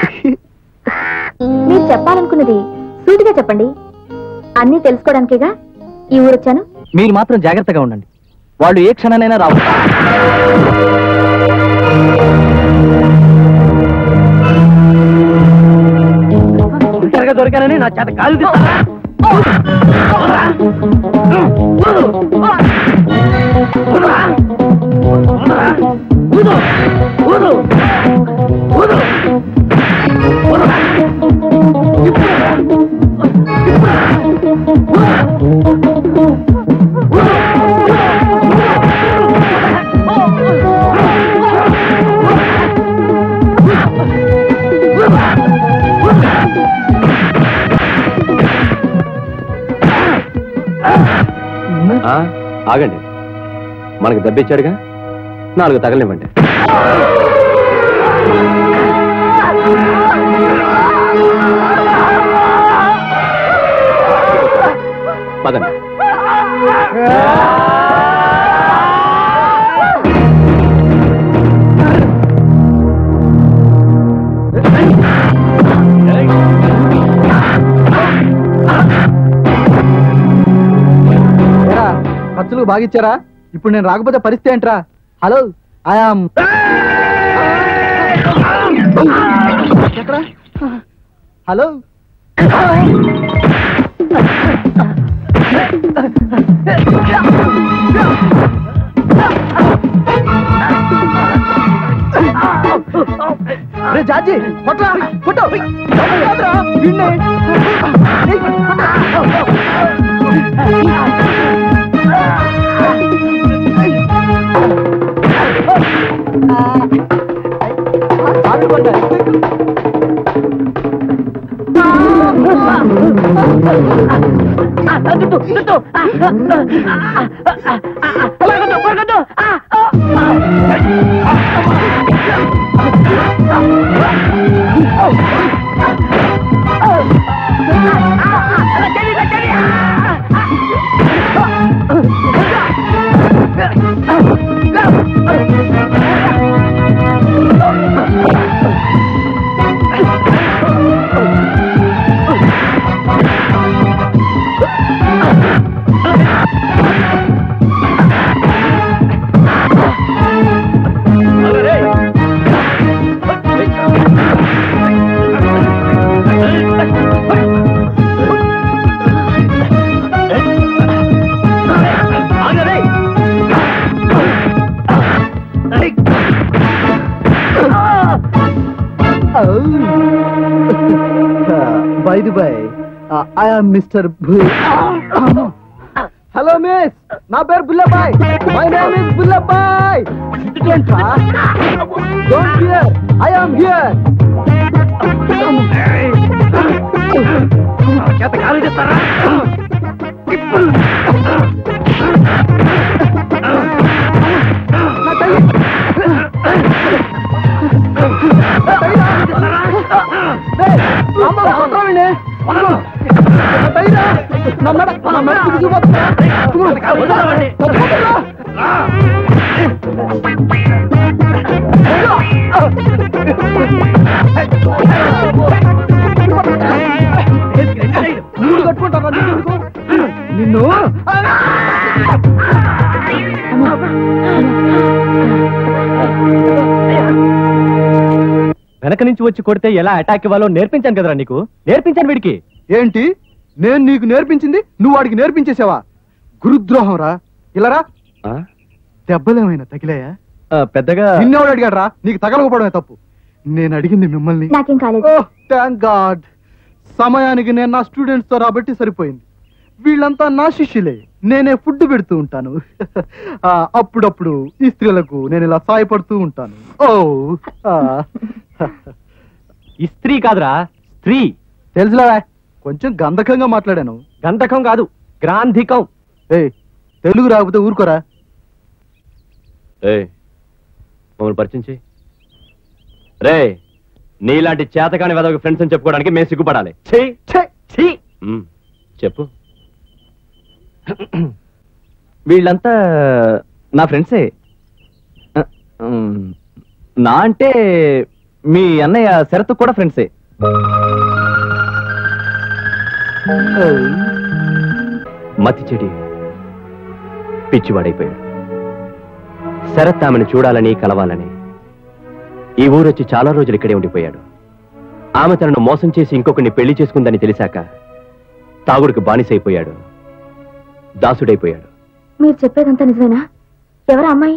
C: మీరు చెప్పాలనుకున్నది సూటిగా చెప్పండి అన్నీ తెలుసుకోవడానికేగా ఈ ఊరొచ్చాను
G: మీరు మాత్రం జాగ్రత్తగా ఉండండి వాళ్ళు ఏ క్షణానైనా రావు ఒంటరిగా దొరికానని నా చేత కాలు తీస్తారా?
B: ఆ, ఆగండి మనకి దెబ్బిచ్చాడుగా నాలుగు తగలనివ్వండి
D: ఏరా, ఖర్చులు బాగిచ్చారా ఇప్పుడు నేను రాకపోతే పరిస్థితి ఏంట్రా హలో ఐఆమ్ ఎక్కడ హలో రే జాజీ కొట్రా కొట్టు కాదురా, వీణ్ణే. ఆవిడ పడ్డాయి. By the by I am mister hello miss నా పేరు Bullabai my name is Bullabai don't fear I am here చేత కాలు చేస్తారా నిన్ను
G: వెనక నుంచి వచ్చి కొడితే ఎలా అటాక్ ఇవ్వాలో నేర్పించాను కదరా నీకు నేర్పించాను వీడికి
D: ఏంటి నేను నీకు నేర్పించింది నువ్వు వాడికి నేర్పించేసావా గురుద్రోహం రా ఇలారా
B: ఆ?
D: దెబ్బలేమైనా తగిలాయా
G: ఆ, పెద్దగా
D: నిన్నెవడు అడిగాడు రా నీకు తగలకపోవడమే తప్పు నేను అడిగింది మిమ్మల్ని
C: నాకేం కాలేదు
D: ఓ థ్యాంక్ గాడ్ సమయానికి నేను నా స్టూడెంట్స్ తో రాబట్టి సరిపోయింది వీళ్ళంతా నా శిష్యులే నేనే ఫుడ్ పెడుతూ ఉంటాను ఆ, అప్పుడప్పుడు ఈ స్త్రీలకు నేను ఇలా సాయపడుతూ ఉంటాను ఓ ఆ.
G: ఇస్త్రీ కాదురా స్త్రీ
D: తెలుసులే కొంచెం గంధకంగా మాట్లాడాను
G: గంధకం కాదు గ్రాంధికం
D: ఏయ్ తెలుగు రాకపోతే ఊరుకోరా
B: ఏ మమ్మల్ని పరిచయం చేయి రే నీలాంటి చేతకాని వెదవ ఫ్రెండ్స్ అని చెప్పుకోవడానికి మేము సిగ్గుపడాలి
D: ఛీ, ఛీ, ఛీ.
B: ఉమ్, చెప్పు
G: వీళ్ళంతా నా ఫ్రెండ్సే ఆ, ఉమ్, నా అంటే మీ అన్నయ్య శరత్ కూడా ఫ్రెండ్సే
B: మతి చెడి పిచ్చివాడైపోయాడు శరత్ ఆమెను చూడాలని కలవాలని ఈ ఊరొచ్చి చాలా రోజులు ఇక్కడే ఉండిపోయాడు ఆమె తనను మోసం చేసి ఇంకొకరిని పెళ్లి చేసుకుందని తెలిసాక తాగుడికి బానిసైపోయాడు దాసుడైపోయాడు
C: మీరు చెప్పేదంతా నిజమేనా ఎవరా అమ్మాయి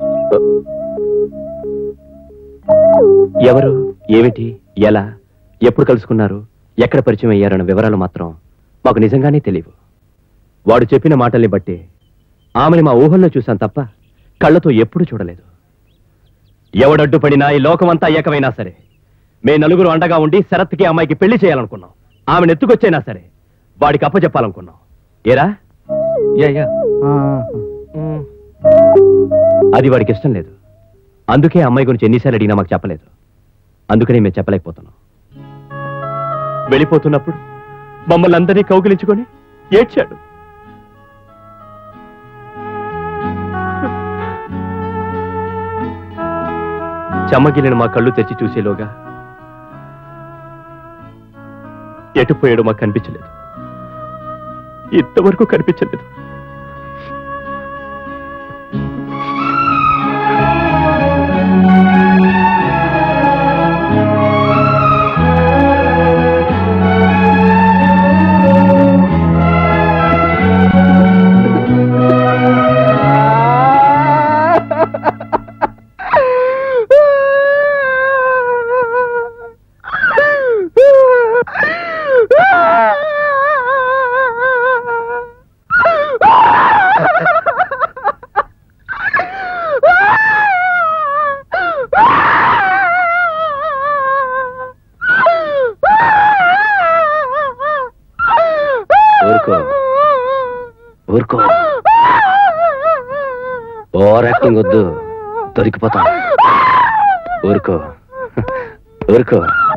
B: ఎవరు ఏమిటి ఎలా ఎప్పుడు కలుసుకున్నారు ఎక్కడ పరిచయం అయ్యారన్న వివరాలు మాత్రం మాకు నిజంగానే తెలియవు వాడు చెప్పిన మాటల్ని బట్టి ఆమెని మా ఊహల్లో చూశాం తప్ప కళ్ళతో ఎప్పుడూ చూడలేదు ఎవడడ్డుపడినా ఈ లోకమంతా ఏకమైనా సరే మే నలుగురు అండగా ఉండి శరత్కి అమ్మాయికి పెళ్లి చేయాలనుకున్నాం ఆమెను ఎత్తుకొచ్చైనా సరే వాడికి అప్పచెప్పాలనుకున్నాం ఏరా
G: యా యా
B: అది వాడికి ఇష్టం లేదు అందుకే అమ్మాయి గురించి ఎన్నిసార్లు అడిగినా మాకు చెప్పలేదు అందుకనే మేము చెప్పలేకపోతున్నాం వెళ్ళిపోతున్నప్పుడు మమ్మల్ని అందరినీ కౌగిలించుకొని ఏడ్చాడు చెమ్మగిలిన మా కళ్ళు తెచ్చి చూసేలోగా ఎటు పోయాడో మాకు కనిపించలేదు ఇంతవరకు కనిపించలేదు ఊరుకో ఊరుకో ఓవర్ యాక్టింగ్ వద్దు దొరికిపోతాం ఊరుకో ఊరుకో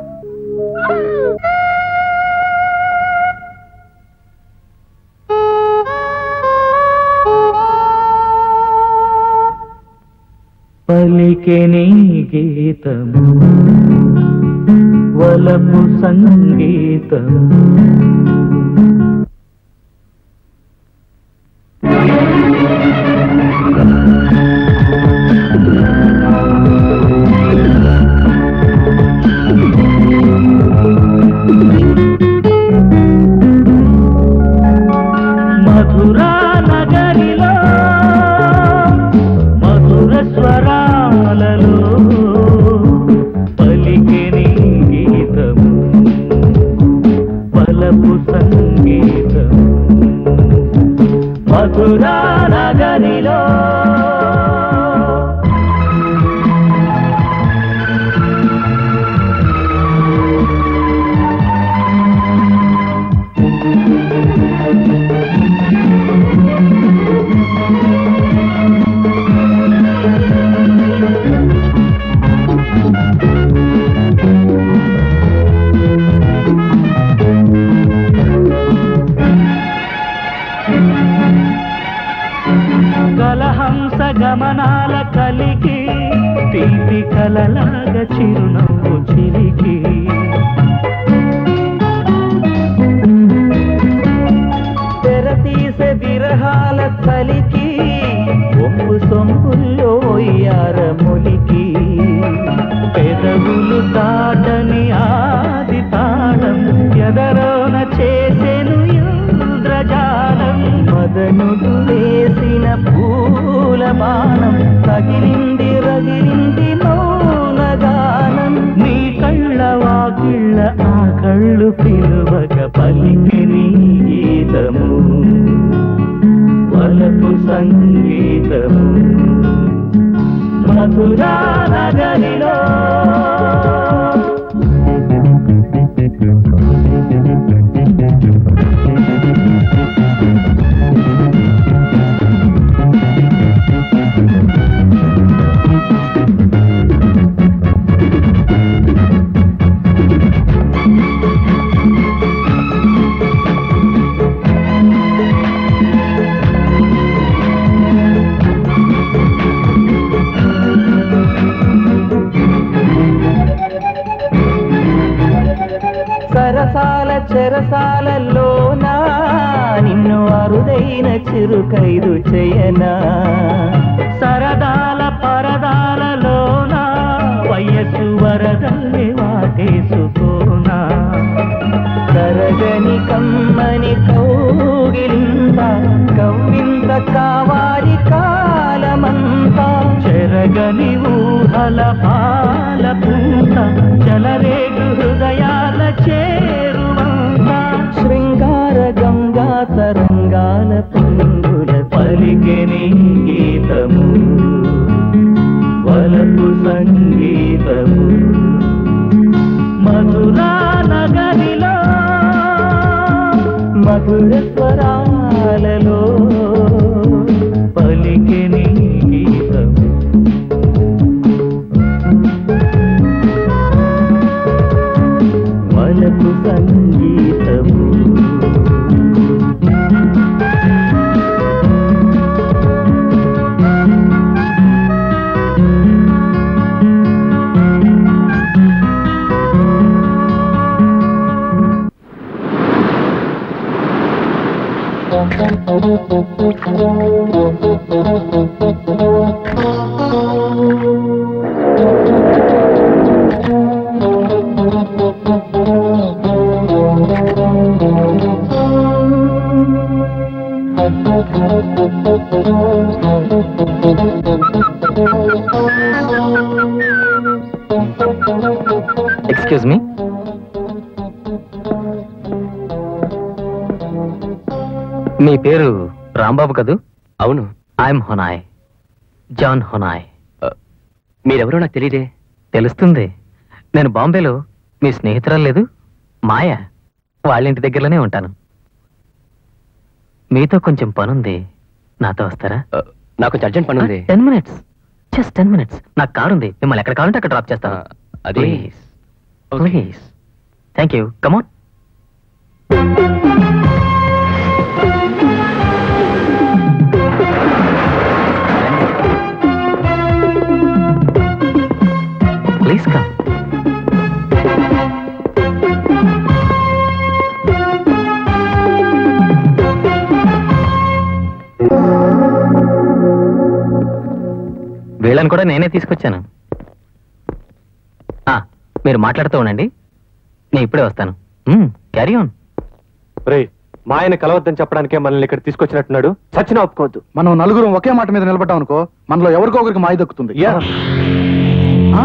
E: పలికే నీ గీతము వలపు సంగీతము మధురా నగరిలో మధుర స్వరాలలో పలికే నీ గీతము పలపు సంగీతము మధురా నగరిలో కలహంస గమనాల కలికి తీపి కలలాగ చిరునవ్వు చిలికి తెరతీసే విరహాల కలికి ఒంపు సొంపుల్లో ఒయ్యార మొలికి పెదవులు తాటని ఆది తాళం ఎదరోన చేసెను ఇంద్రజాలం మదనుడు వేసిన పూల బాణం తగిలింది రగిలింది మౌనగానం నీ కళ్ళ వాకిళ్ళ ఆ కళ్ళు పిలువక పలికి నీ గీతము వలపు సంగీతము మధురా నగరిలో సరసాల చెరసాలలోనా నిన్ను అరుదైన చిరుకైదు చేయనా సరదాల పరదాలలోనా వయస్సు వరదల్ని వాటేసుకోనా కరగని కమ్మని కౌగిలింత కవ్వింత కావాలి కాలమంతా చెరగని ఊహల పాల పూత చెలరేగు హృదయాల చేరువంత శృంగార గంగా తరంగాల పుంగుల పలికెని గీతము వలపు సంగీతము మధురా నగరిలో మధుర స్వరాలలో పలికెని గీతము వలపు సంగీతము
G: ఎక్స్క్యూజ్ మీ మీ పేరు రాంబాబు కదూ
B: అవును
G: ఐఎమ్ హొనాయ్ జాన్ హొనాయ్
B: మీరెవరో నాకు తెలియదే
G: తెలుస్తుంది నేను బాంబేలో మీ స్నేహితురాలు లేదు మాయ వాళ్ళ ఇంటి దగ్గరలోనే ఉంటాను మీతో కొంచెం పనుంది నాతో వస్తారా
B: నాకు కొంచెం అర్జెంట్ పని ఉంది
G: ten minutes just ten minutes నాకు కారు ఉంది మిమ్మల్ని ఎక్కడ కావాలంటే అక్కడ డ్రాప్ చేస్తాను
B: అది
G: please please thank you come on please come వీళ్ళని కూడా నేనే తీసుకొచ్చాను ఆ, మీరు మాట్లాడుతూ ఉండండి నేను ఇప్పుడే వస్తాను క్యారీ ఆన్
B: రే మా ఆయన కలవద్దని చెప్పడానికే మనల్ని ఇక్కడ తీసుకొచ్చినట్టున్నాడు సచిన ఒప్పుకోవద్దు
D: మనం నలుగురం ఒకే మాట మీద నిలబడ్డాం అనుకో మనలో ఎవరికో ఒకరికి మాయ దక్కుతుంది ఆ?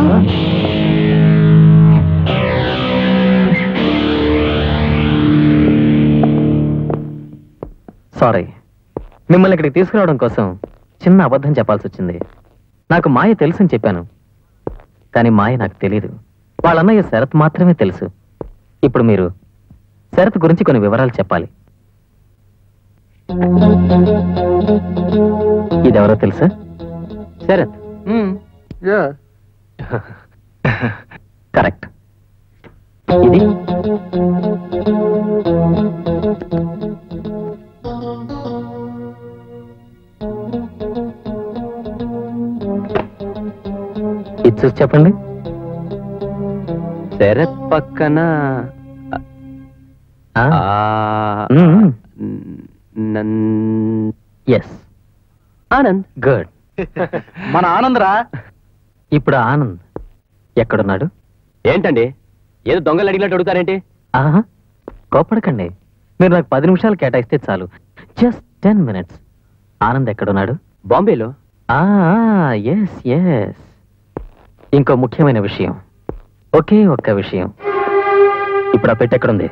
G: సారీ మిమ్మల్ని ఇక్కడికి తీసుకురావడం కోసం చిన్న అబద్ధం చెప్పాల్సి వచ్చింది నాకు మాయ తెలుసని చెప్పాను కానీ మాయ నాకు తెలియదు వాళ్ళ అన్నయ్య శరత్ మాత్రమే తెలుసు ఇప్పుడు మీరు శరత్ గురించి కొన్ని వివరాలు చెప్పాలి ఇదెవరో తెలుసా శరత్
D: మ్మ్. యా.
G: కరెక్ట్ ఇది ఇది చూసి చెప్పండి
B: శరత్ పక్కన
G: ఆ,
B: ఆ,
G: మ్మ్.
B: నన్-
G: ఎస్ ఆనంద్ గుడ్
D: మన ఆనందరా
G: ఇప్పుడు ఆనంద్ ఎక్కడున్నాడు
B: ఏంటండి ఏదో దొంగలు అడిగినట్టు అడుగుతారేంటి
G: ఆహా కోపడకండి మీరు నాకు పది నిమిషాలు కేటాయిస్తే చాలు జస్ట్ టెన్ మినిట్స్ ఆనంద్ ఎక్కడున్నాడు
B: బాంబేలో
G: ఎస్ ఎస్ ఇంకో ముఖ్యమైన విషయం ఒకే ఒక్క విషయం ఇప్పుడు ఆ పెట్టె ఎక్కడుంది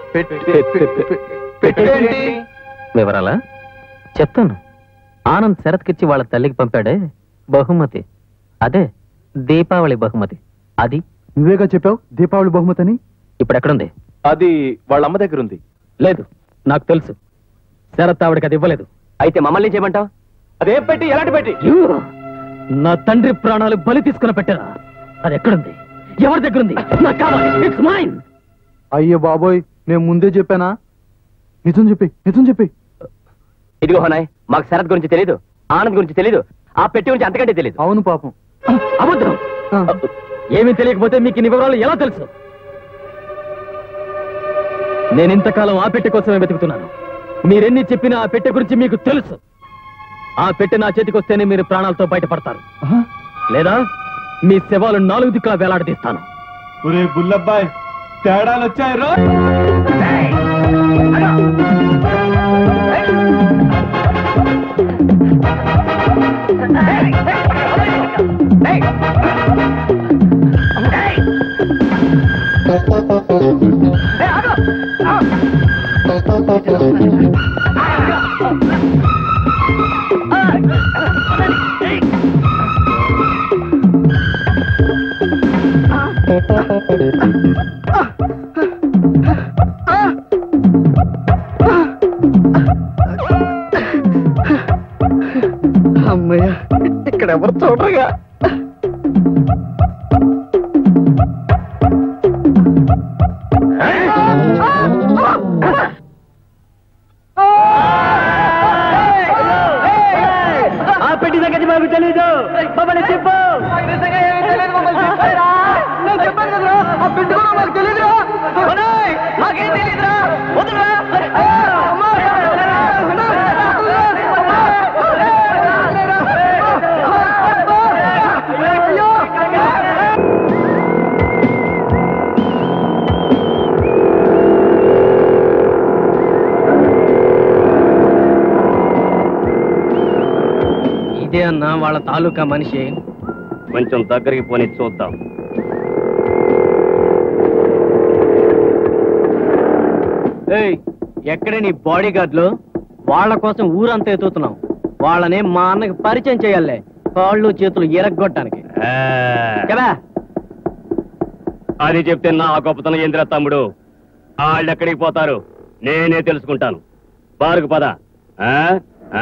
D: పెట్టేంటి?
G: వివరాలా చెప్తాను ఆనంద్ శరత్కిచ్చి వాళ్ళ తల్లికి పంపాడే బహుమతి అదే దీపావళి బహుమతి అది
D: నువ్వేగా చెప్పావు దీపావళి బహుమతి అని
G: ఇప్పుడు ఎక్కడుంది
B: అది వాళ్ళ అమ్మ దగ్గర ఉంది
G: లేదు నాకు తెలుసు శరత్ ఆవిడకి అది ఇవ్వలేదు
B: అయితే మమ్మల్ని చేయమంటావు అదేం పెట్టి ఎలాంటి పెట్టి
G: You! నా తండ్రి ప్రాణాలు బలి తీసుకుని పెట్టారా అది ఎక్కడుంది ఎవరి దగ్గర ఉంది నాకు కావాలి ఇట్స్ మైన్
D: అయ్యో బాబోయ్ నేను ముందే చెప్పానా నిజం చెప్పి నిజం చెప్పి
B: ఇదిగో హోనాయ్ మాకు శరత్ గురించి తెలీదు ఆనంద్ గురించి తెలీదు ఆ పెట్టి గురించి అంతకంటే తెలీదు
D: అవును పాపం
G: అబద్ధం
D: ఆ.
G: ఏమీ తెలియకపోతే మీకు ఇన్ని వివరాలు ఎలా తెలుసు నేను ఇంతకాలం ఆ పెట్టె కోసమే వెతుకుతున్నాను మీరెన్ని చెప్పినా ఆ పెట్టె గురించి మీకు తెలుసు ఆ పెట్టె నా చేతికి వస్తేనే మీరు ప్రాణాలతో బయటపడతారు
D: ఆ?
G: లేదా మీ శవాలు నాలుగు దిక్కులా వేలాడదీస్తాను
L: ఒరే బుల్లబ్బాయ్ తేడాలు వచ్చాయి రో
D: అమ్మయ్య ఇక్కడ ఎవరు చూడరుగా
E: ఆ పెట్టి సంగతి మాకు తెలీదు మమ్మల్ని చెప్పు
D: మాకేం తెలియదురా
G: వాళ్ళ తాలూకా మనిషి
H: కొంచెం దగ్గరికి పోని చూద్దాం
G: ఏయ్ ఎక్కడే నీ బాడీ గార్డ్లు వాళ్ళ కోసం ఊరంతా ఎత్తుతున్నాం వాళ్ళని మా అన్నకి పరిచయం చేయాలి కాళ్ళు చేతులు ఎరగొట్టడానికి
H: ఆ,
G: కదా
H: అది చెప్తే నా గొప్పతనం ఏంద్రా తమ్ముడు వాళ్ళు ఎక్కడికి పోతారు నేనే తెలుసుకుంటాను బారుకు పద ఆ? ఆ.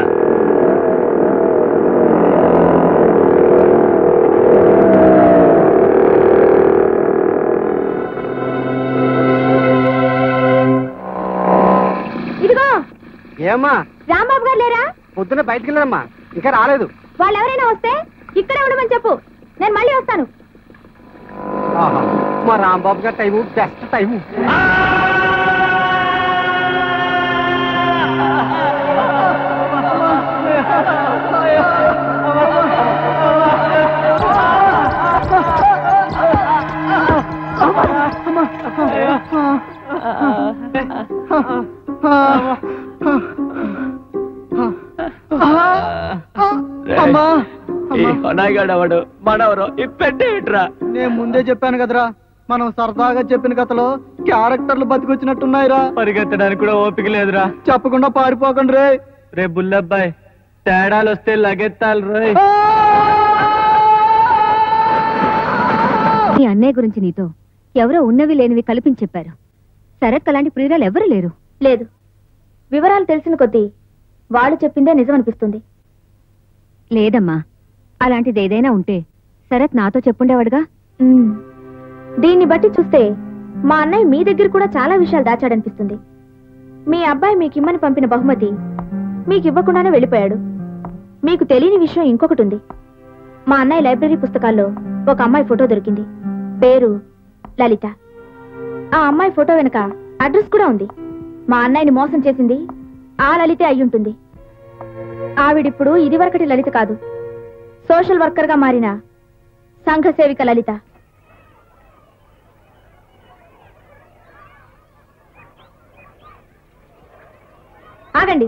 C: ఇదిగో
G: ఏమ్మా
C: రాంబాబు గారు లేరా
G: పొద్దున బయటికి వెళ్ళారమ్మా ఇంకా రాలేదు
C: వాళ్ళు ఎవరైనా వస్తే ఇక్కడే ఉండమని చెప్పు నేను మళ్ళీ వస్తాను
G: మా రాంబాబు గారి టైము బెస్ట్ టైము
D: అమ్మా
B: ఈ హొనాయిగాడవాడు మనవరు ఈ పెట్టేట్రా
D: నేను ముందే చెప్పాను కదరా మనం సరదాగా చెప్పిన కథలో క్యారెక్టర్లు బతికొచ్చినట్టున్నాయిరా
G: పరిగెత్తడానికి కూడా ఓపిక లేదురా
D: చెప్పకుండా పారిపోకండి రే
G: రే బుల్లబ్బాయ్ తేడాలు వస్తే లగెత్తాలి రోయ్
J: నీ అన్నయ్య గురించి నీతో ఎవరో ఉన్నవి లేనివి కల్పించి చెప్పారు శరత్ అలాంటి ప్రియురాలు ఎవరు లేరు
C: లేదు వివరాలు తెలిసిన కొద్దీ వాళ్ళు చెప్పిందే నిజం అనిపిస్తుంది
J: లేదమ్మా అలాంటిది ఏదైనా ఉంటే శరత్ నాతో చెప్పుండేవాడుగా
C: ఉమ్. దీన్ని బట్టి చూస్తే మా అన్నయ్య మీ దగ్గర కూడా చాలా విషయాలు దాచాడనిపిస్తుంది మీ అబ్బాయి మీకు ఇమ్మని పంపిన బహుమతి మీకు ఇవ్వకుండానే వెళ్ళిపోయాడు మీకు తెలియని విషయం ఇంకొకటి ఉంది మా అన్నయ్య లైబ్రరీ పుస్తకాల్లో ఒక అమ్మాయి ఫోటో దొరికింది పేరు లలిత ఆ అమ్మాయి ఫోటో వెనుక అడ్రస్ కూడా ఉంది మా అన్నయ్యని మోసం చేసింది ఆ లలితే అయ్యుంటుంది ఆవిడిప్పుడు ఇదివరకటి లలిత కాదు సోషల్ వర్కర్ గా మారిన సంఘ సేవిక లలిత ఆగండి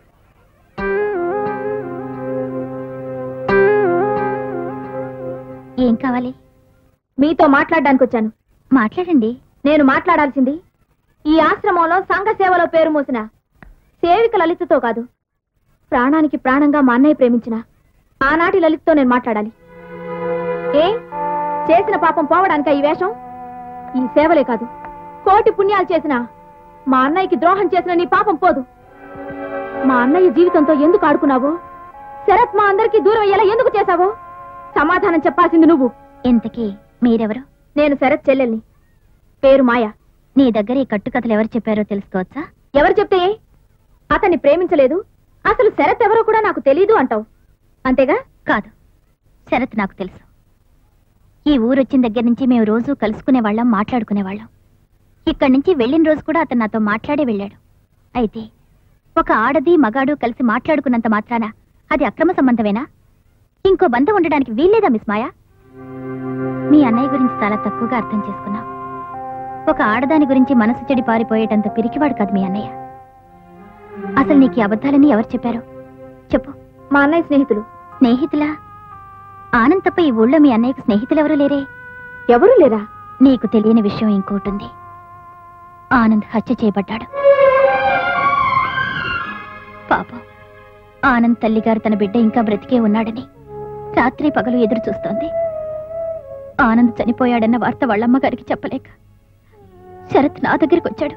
M: ఏం కావాలి
C: మీతో మాట్లాడడానికి వచ్చాను
M: మాట్లాడండి
C: నేను మాట్లాడాల్సింది ఈ ఆశ్రమంలో సంఘ సేవలో పేరు మోసిన సేవిక లలితతో కాదు ప్రాణానికి ప్రాణంగా మా అన్నయ్య ప్రేమించిన ఆనాటి లలితతో నేను మాట్లాడాలి ఏ చేసిన పాపం పోవడానిక ఈ వేషం ఈ సేవలే కాదు కోటి పుణ్యాలు చేసిన మా అన్నయ్యకి ద్రోహం చేసిన నీ పాపం పోదు మా అన్నయ్య జీవితంతో ఎందుకు ఆడుకున్నావో శరత్ మా అందరికీ దూరం అయ్యేలా ఎందుకు చేశావో సమాధానం చెప్పాల్సింది నువ్వు
M: ఇంతకీ మీరెవరు
C: నేను శరత్ చెల్లెల్ని పేరు మాయా
M: నీ దగ్గర ఈ కట్టుకథలు ఎవరు చెప్పారో తెలుసుకోవచ్చా
C: ఎవరు చెప్తే ఏ? అతన్ని ప్రేమించలేదు అసలు శరత్ ఎవరో కూడా నాకు తెలీదు అంటావు అంతేగా
M: కాదు శరత్ నాకు తెలుసు ఈ ఊరు వచ్చిన దగ్గర నుంచి మేము రోజు కలుసుకునే వాళ్ళం మాట్లాడుకునే వాళ్ళం ఇక్కడి నుంచి వెళ్ళిన రోజు కూడా అతను నాతో మాట్లాడే వెళ్ళాడు అయితే ఒక ఆడది మగాడు కలిసి మాట్లాడుకున్నంత మాత్రాన అది అక్రమ సంబంధమేనా ఇంకో బంధం ఉండడానికి వీల్లేదా మిస్ మాయా మీ అన్నయ్య గురించి చాలా తక్కువగా అర్థం చేసుకున్నావు ఒక ఆడదాని గురించి మనసు చెడి పారిపోయేటంత పిరికివాడు కాదు మీ అన్నయ్య అసలు నీకు ఈ అబద్ధాలని ఎవరు చెప్పారు చెప్పు
C: మా అన్నయ్య స్నేహితులు
M: స్నేహితులా ఆనంద్ తప్ప ఈ ఊళ్ళో మీ అన్నయ్యకు స్నేహితులు ఎవరు లేరే
C: ఎవరు లేరా
M: నీకు తెలియని విషయం ఇంకోటి ఉంది ఆనంద్ హత్య చేయబడ్డాడు పాపం ఆనంద్ తల్లిగారు తన బిడ్డ ఇంకా బ్రతికే ఉన్నాడని రాత్రి పగలు ఎదురు చూస్తోంది ఆనంద్ చనిపోయాడన్న వార్త వాళ్ళమ్మ గారికి చెప్పలేక శరత్ నా దగ్గరికి వచ్చాడు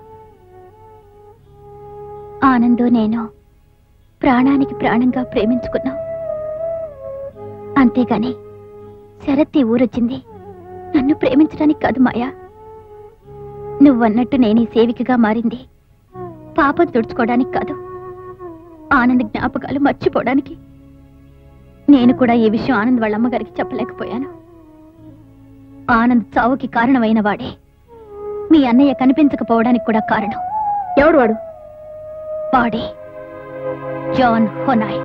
M: ఆనందు నేను ప్రాణానికి ప్రాణంగా ప్రేమించుకున్నాం అంతేగాని శరత్ ఈ ఊరొచ్చింది నన్ను ప్రేమించడానికి కాదు మాయా నువ్వన్నట్టు నేను ఈ సేవికగా మారింది పాపం తుడుచుకోవడానికి కాదు ఆనంద్ జ్ఞాపకాలు మర్చిపోవడానికి నేను కూడా ఈ విషయం ఆనంద్ వాళ్ళ అమ్మగారికి చెప్పలేకపోయాను ఆనంద్ చావుకి కారణమైన వాడే మీ అన్నయ్య కనిపించకపోవడానికి కూడా కారణం
C: ఎవడు వాడు
M: వాడే జాన్ హొనాయ్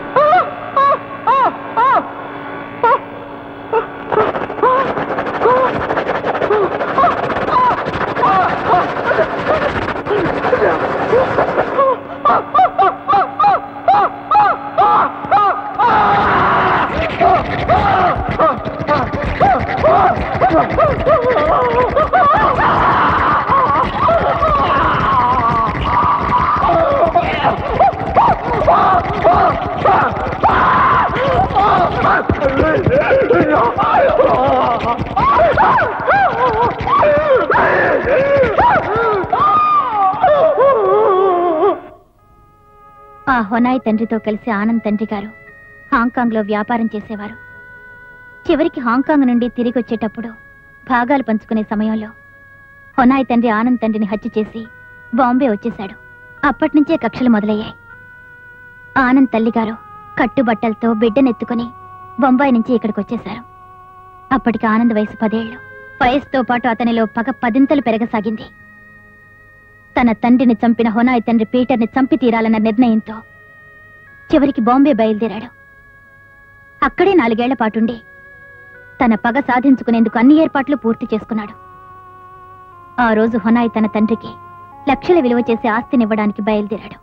M: ఆ హొనాయ్ తండ్రితో కలిసి ఆనంద్ తండ్రి గారు హాంకాంగ్ లో వ్యాపారం చేసేవారు చివరికి హాంకాంగ్ నుండి తిరిగి వచ్చేటప్పుడు భాగాలు పంచుకునే సమయంలో హొనాయ్ తండ్రి ఆనంద్ తండ్రిని హత్య చేసి బాంబే వచ్చేశాడు అప్పటి నుంచే కక్షలు మొదలయ్యాయి ఆనంద్ తల్లిగారు కట్టుబట్టలతో బిడ్డనెత్తుకుని బొంబాయి నుంచి ఇక్కడికి వచ్చేశారు అప్పటికి ఆనంద్ వయసు పదేళ్లు వయసుతో పాటు అతనిలో పగ పదింతలు పెరగసాగింది తన తండ్రిని చంపిన హొనాయ్ తండ్రి పీటర్ని చంపి తీరాలన్న నిర్ణయంతో చివరికి బాంబే బయలుదేరాడు అక్కడే నాలుగేళ్ల పాటుండి తన పగ సాధించుకునేందుకు అన్ని ఏర్పాట్లు పూర్తి చేసుకున్నాడు ఆ రోజు హొనాయ్ తన తండ్రికి లక్షల విలువ చేసే ఆస్తినివ్వడానికి బయలుదేరాడు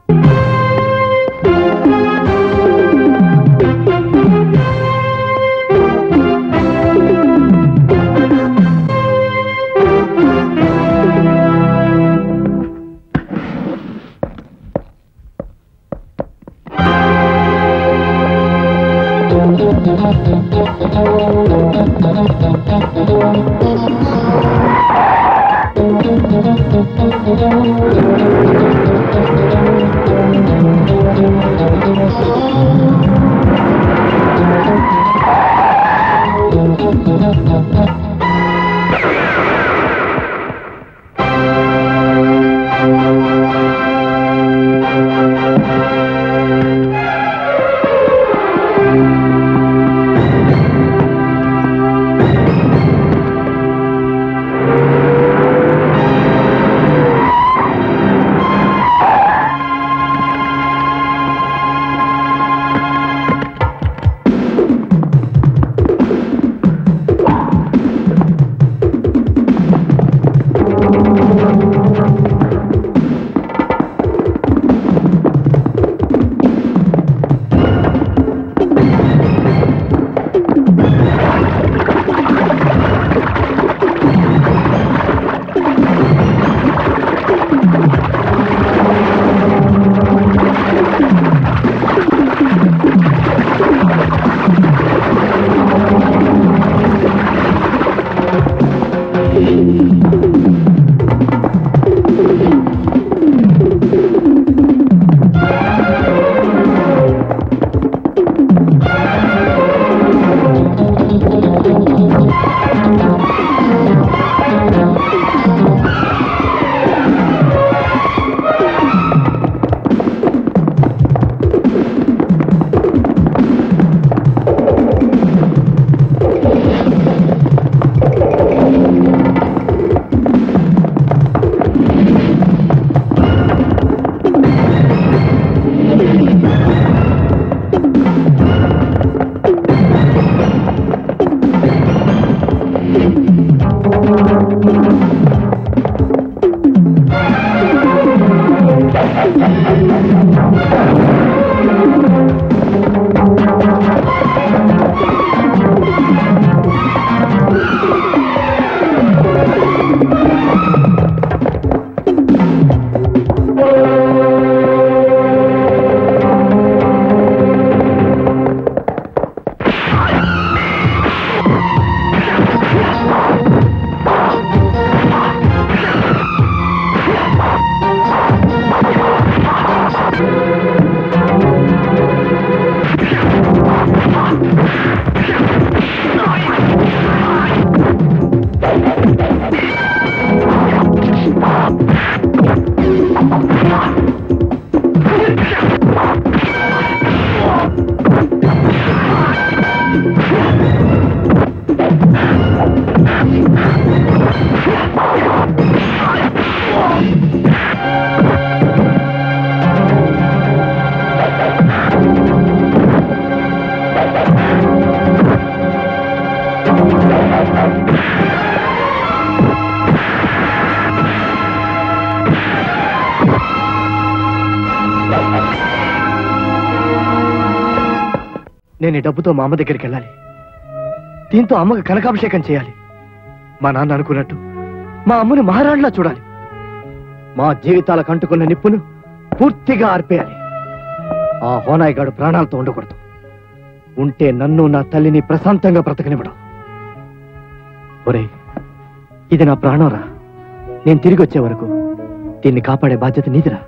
N: నేను ఈ డబ్బుతో మా అమ్మ దగ్గరికి వెళ్ళాలి దీంతో అమ్మకు కనకాభిషేకం చేయాలి
D: మా నాన్న అనుకున్నట్టు మా అమ్మని మహారాణిలా చూడాలి మా జీవితాలకు అంటుకున్న నిప్పును పూర్తిగా ఆర్పేయాలి ఆ హోనాయిగాడు ప్రాణాలతో ఉండకూడదు ఉంటే నన్ను నా తల్లిని ప్రశాంతంగా బ్రతకనివ్వడం ఒరే ఇది నా ప్రాణంరా నేను తిరిగి వచ్చే వరకు దీన్ని కాపాడే బాధ్యత నీదిరా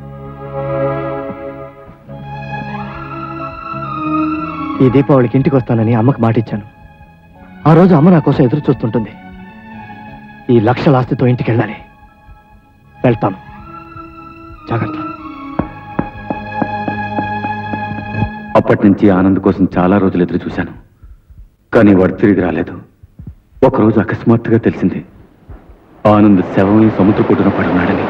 D: ఈ దీపావళికి ఇంటికి వస్తానని అమ్మకు మాటిచ్చాను ఆ రోజు అమ్మ నా కోసం ఎదురు చూస్తుంటుంది ఈ లక్షల ఆస్తితో ఇంటికి వెళ్ళాలి వెళ్తాను జాగ్రత్త
I: అప్పటి నుంచి ఆనంద్ కోసం చాలా రోజులు ఎదురు చూశాను కానీ వాడు తిరిగి రాలేదు ఒకరోజు అకస్మాత్తుగా తెలిసింది ఆనంద్ శవమై సముద్ర పొట్టున పడున్నాడని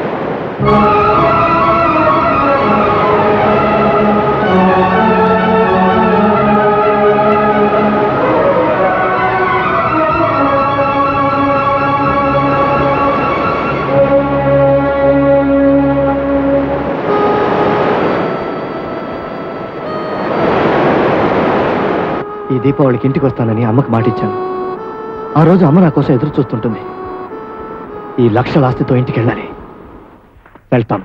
D: ఈ దీపావళికి ఇంటికి వస్తానని అమ్మకు మాటిచ్చాను ఆ రోజు అమ్మ నా కోసం ఎదురు చూస్తుంటుంది ఈ లక్షల ఆస్తితో ఇంటికి వెళ్ళాలి వెళ్తాను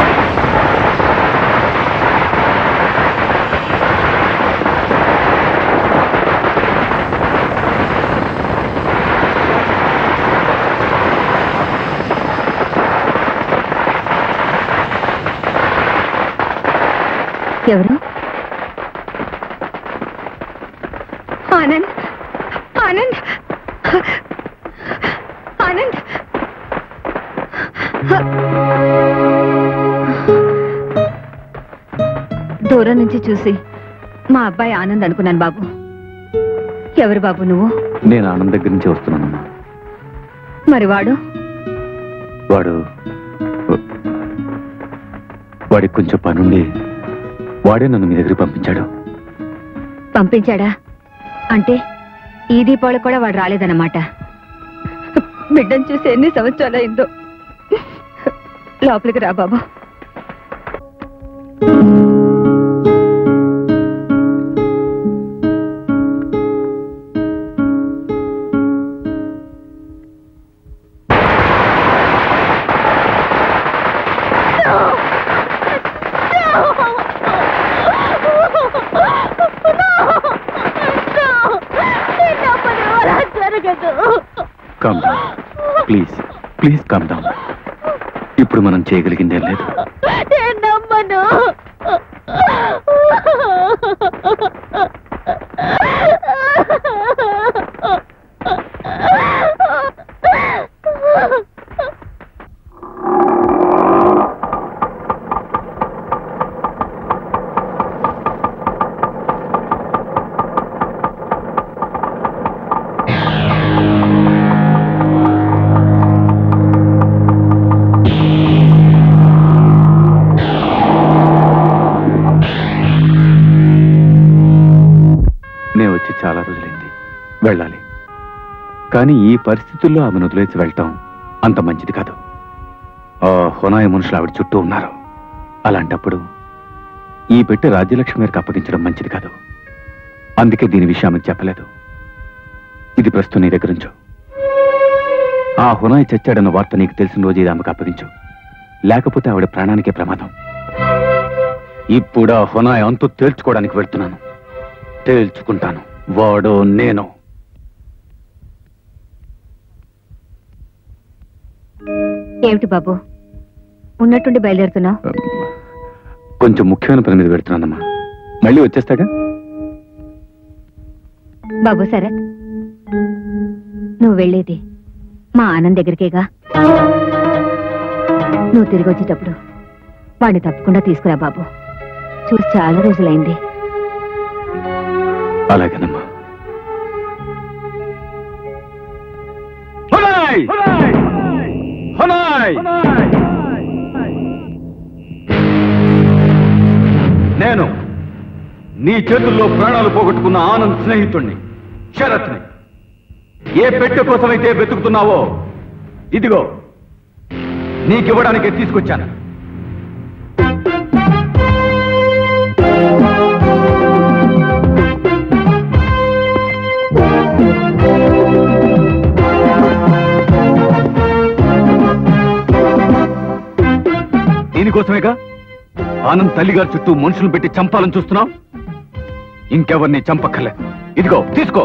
J: ఎవరు ఆనంద్ ఆనంద్ ఆనంద్ దూరం నుంచి చూసి మా అబ్బాయి ఆనంద్ అనుకున్నాను బాబు ఎవరు బాబు నువ్వు
I: నేను ఆనంద్ దగ్గర నుంచి వస్తున్నానమ్మా
J: మరి వాడు
I: వాడు వాడికి కొంచెం పనుండి వాడే నన్ను మీ దగ్గరికి పంపించాడు
J: పంపించాడా అంటే ఈ దీపావళి కూడా వాడు రాలేదన్నమాట బిడ్డను చూసి ఎన్ని సంవత్సరాలు అయిందో లోపలికి రా బాబు
I: come please please come down ఇప్పుడు మనం చేయగలిగిందేం లేదు
N: నమ్మను
I: నేను వచ్చి చాలా రోజులైంది వెళ్ళాలి కానీ ఈ పరిస్థితుల్లో ఆమెను వదిలేసి వెళ్ళటం అంత మంచిది కాదు ఆ హొనాయి మనుషులు ఆవిడ చుట్టూ ఉన్నారు అలాంటప్పుడు ఈ పెట్టి రాజ్యలక్ష్మి గారికి అప్పగించడం మంచిది కాదు అందుకే దీని విషయం ఆమెకు చెప్పలేదు ఇది ప్రస్తుతం నీ దగ్గర ఉంచు ఆ హునాయి చచ్చాడన్న వార్త నీకు తెలిసిన రోజు ఇది ఆమెకు అప్పగించు లేకపోతే ఆవిడ ప్రాణానికే ప్రమాదం ఇప్పుడు ఆ హునాయి అంతు తేల్చుకోవడానికి వెళ్తున్నాను తేల్చుకుంటాను వాడు నేను
J: ఏమిటి బాబు ఉన్నట్టుండి బయలుదేరుతున్నావు
I: కొంచెం ముఖ్యమైన పని మీద పెడుతున్నానమ్మా మళ్ళీ వచ్చేస్తాగా
J: బాబు సరే నువ్వు వెళ్ళేది మా ఆనంద్ దగ్గరికేగా నువ్వు తిరిగి వచ్చేటప్పుడు వాడిని తప్పకుండా తీసుకురా బాబు చూసి చాలా రోజులైంది
I: అలాగేనమ్మా
O: నేను నీ చేతుల్లో ప్రాణాలు పోగొట్టుకున్న ఆనంద్ స్నేహితుణ్ణి శరత్ని ఏ పెట్టె కోసమైతే వెతుకుతున్నావో ఇదిగో నీకివ్వడానికే తీసుకొచ్చాను దీనికోసమేగా ఆనంద్ తల్లిగారి చుట్టూ మనుషులు పెట్టి చంపాలని చూస్తున్నావు ఇంకెవరిని చంపక్కర్లే ఇదిగో తీసుకో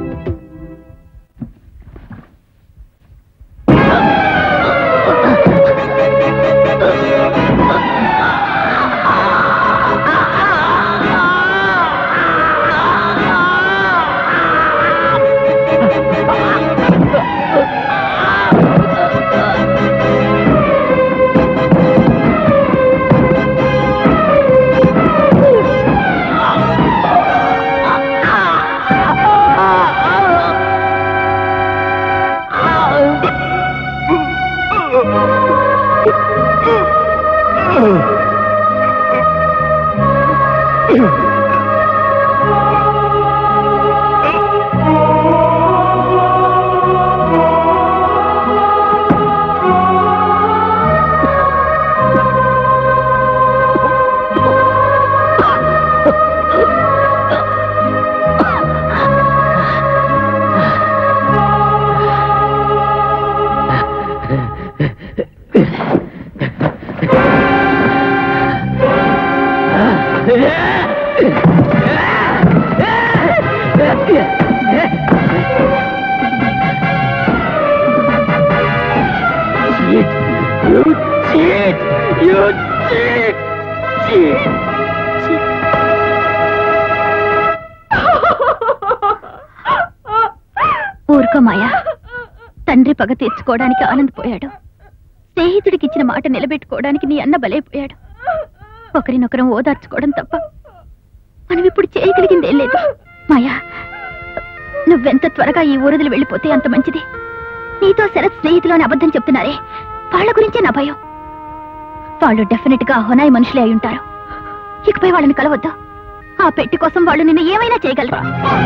M: ఊరుకో మాయా తండ్రి పగ తీర్చుకోవడానికి ఆనందపోయాడు స్నేహితుడికి ఇచ్చిన మాట నిలబెట్టుకోవడానికి నీ అన్న బలైపోయాడు ఒకరినొకరం ఓదార్చుకోవడం తప్ప మనం ఇప్పుడు చేయగలిగిందేం లేదు మాయా నువ్వెంత త్వరగా ఈ ఊరదులు వెళ్ళిపోతే అంత మంచిది నీతో శరత్ స్నేహితులు అని అబద్ధం చెప్తున్నారే వాళ్ళ గురించే నా భయం వాళ్ళు డెఫినెట్ గా హొనాయి మనుషులే అయి ఉంటారు ఇకపై వాళ్ళని కలవద్దు ఆ పెట్టి కోసం వాళ్ళు నిన్ను ఏమైనా చేయగలరు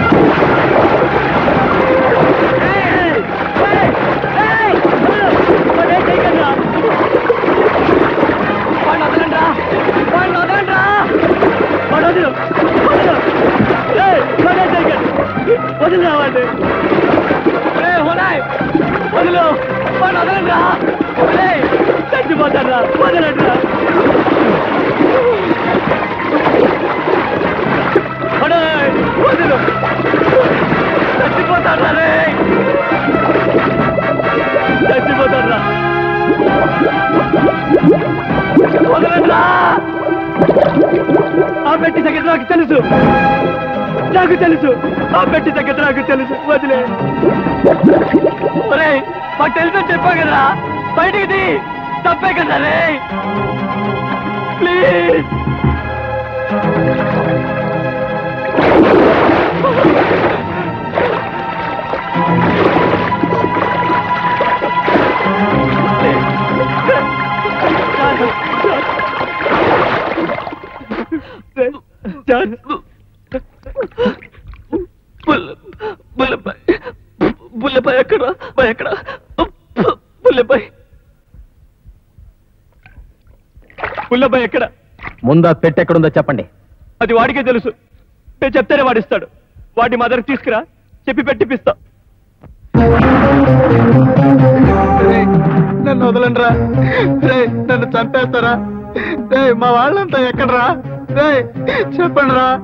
E: వదిలేవండి వదిలు వాడు వదలండిరా చచ్చిపోతారా వదలండిరా వదిలు చచ్చిపోతారా రే చచ్చిపోతారా వదలండిరా ఆ పెట్టి సంగతి నాకు తెలుసు నాకు తెలుసు ఆ పెట్టి సంగతి నాకు తెలుసు వదిలే ఒరే మాకు తెలుసు చెప్పా కదా బయటికి తీ తప్పే కదా రే ప్లీజ్ బుల్లబాయ్ ఎక్కడ బాయ్ ఎక్కడ బుల్లబాయ్ బుల్లబాయ్ ఎక్కడ
G: ముందా పెట్టి ఎక్కడుందో చెప్పండి
E: అది వాడికే తెలుసు నేను చెప్తేనే వాడిస్తాడు వాడి మదర్కి తీసుకురా చెప్పి పెట్టిపిస్తా
D: రేయ్, నన్ను వదలండిరా రే నన్ను చంపేస్తారా రే మా వాళ్ళంతా ఎక్కడరా రే చెప్పండి రా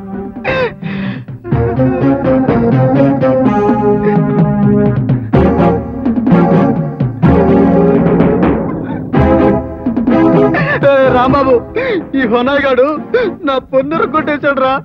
D: రాంబాబు ఈ హొనాయ్ గాడు నా పొన్నురు కొట్టేశాడు రా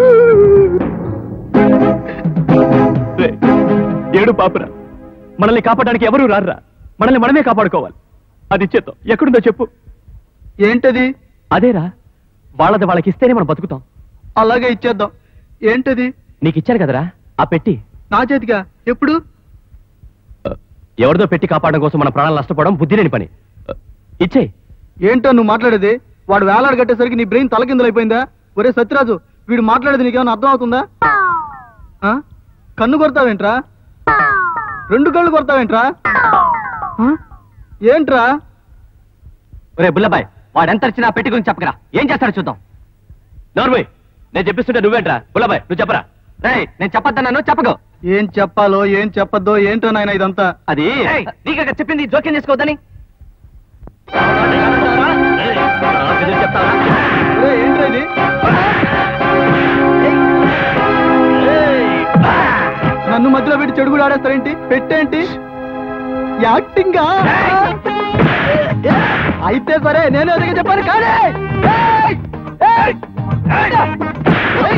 E: రే, ఏడు పాపరా మనల్ని కాపాడడానికి ఎవరు రారురా మనల్ని మనమే కాపాడుకోవాలి అది ఇచ్చేద్దాం ఎక్కడుందో చెప్పు
D: ఏంటది
E: అదేరా వాళ్ళది వాళ్ళకి ఇస్తేనే మనం బతుకుతాం
D: అలాగే ఇచ్చేద్దాం ఏంటది
E: నీకు ఇచ్చారు కదరా ఆ పెట్టి
D: నా చేతిగా ఎప్పుడు
E: ఎవరిదో పెట్టి కాపాడడం కోసం మన ప్రాణాలు నష్టపోవడం బుద్ధి లేని పని ఇచ్చే
D: ఏంటో నువ్వు మాట్లాడేది వాడు వేలాడ కట్టేసరికి నీ బ్రెయిన్ తలకిందులైపోయిందా ఒరే సత్యరాజు వీడు మాట్లాడేది నీకేమైనా అర్థం అవుతుందా ఆ? కన్ను కొడతావేంట్రా రెండు కళ్ళు కొడతావేంట్రా ఆ? ఏంట్రా
E: ఒరే బుల్లబాయ్ వాడు ఎంత వచ్చినా పెట్టి గురించి చెప్పకరా ఏం చేస్తాడో చూద్దాం నోర్మయ్ నేను చెప్పిస్తుంటే నువ్వేంట్రా బుల్లబాయ్ నువ్వు చెప్పరా రే నేను చెప్పొద్దన్నాను చెప్పకు
D: ఏం చెప్పాలో ఏం చెప్పొద్దో ఏంటో నాయన ఇదంతా
E: అది నీకు చెప్పింది జోక్యం చేసుకోవద్దని
D: ఏంట్రా ఇది నన్ను మధ్యలో పెట్టి చెడు కూడా ఆడేస్తారేంటి పెట్టేంటి యాక్టింగ్ అయితే సరే నేను ఎదురుగా చెప్పాను కానీ ఏయ్! ఏయ్! ఏయ్!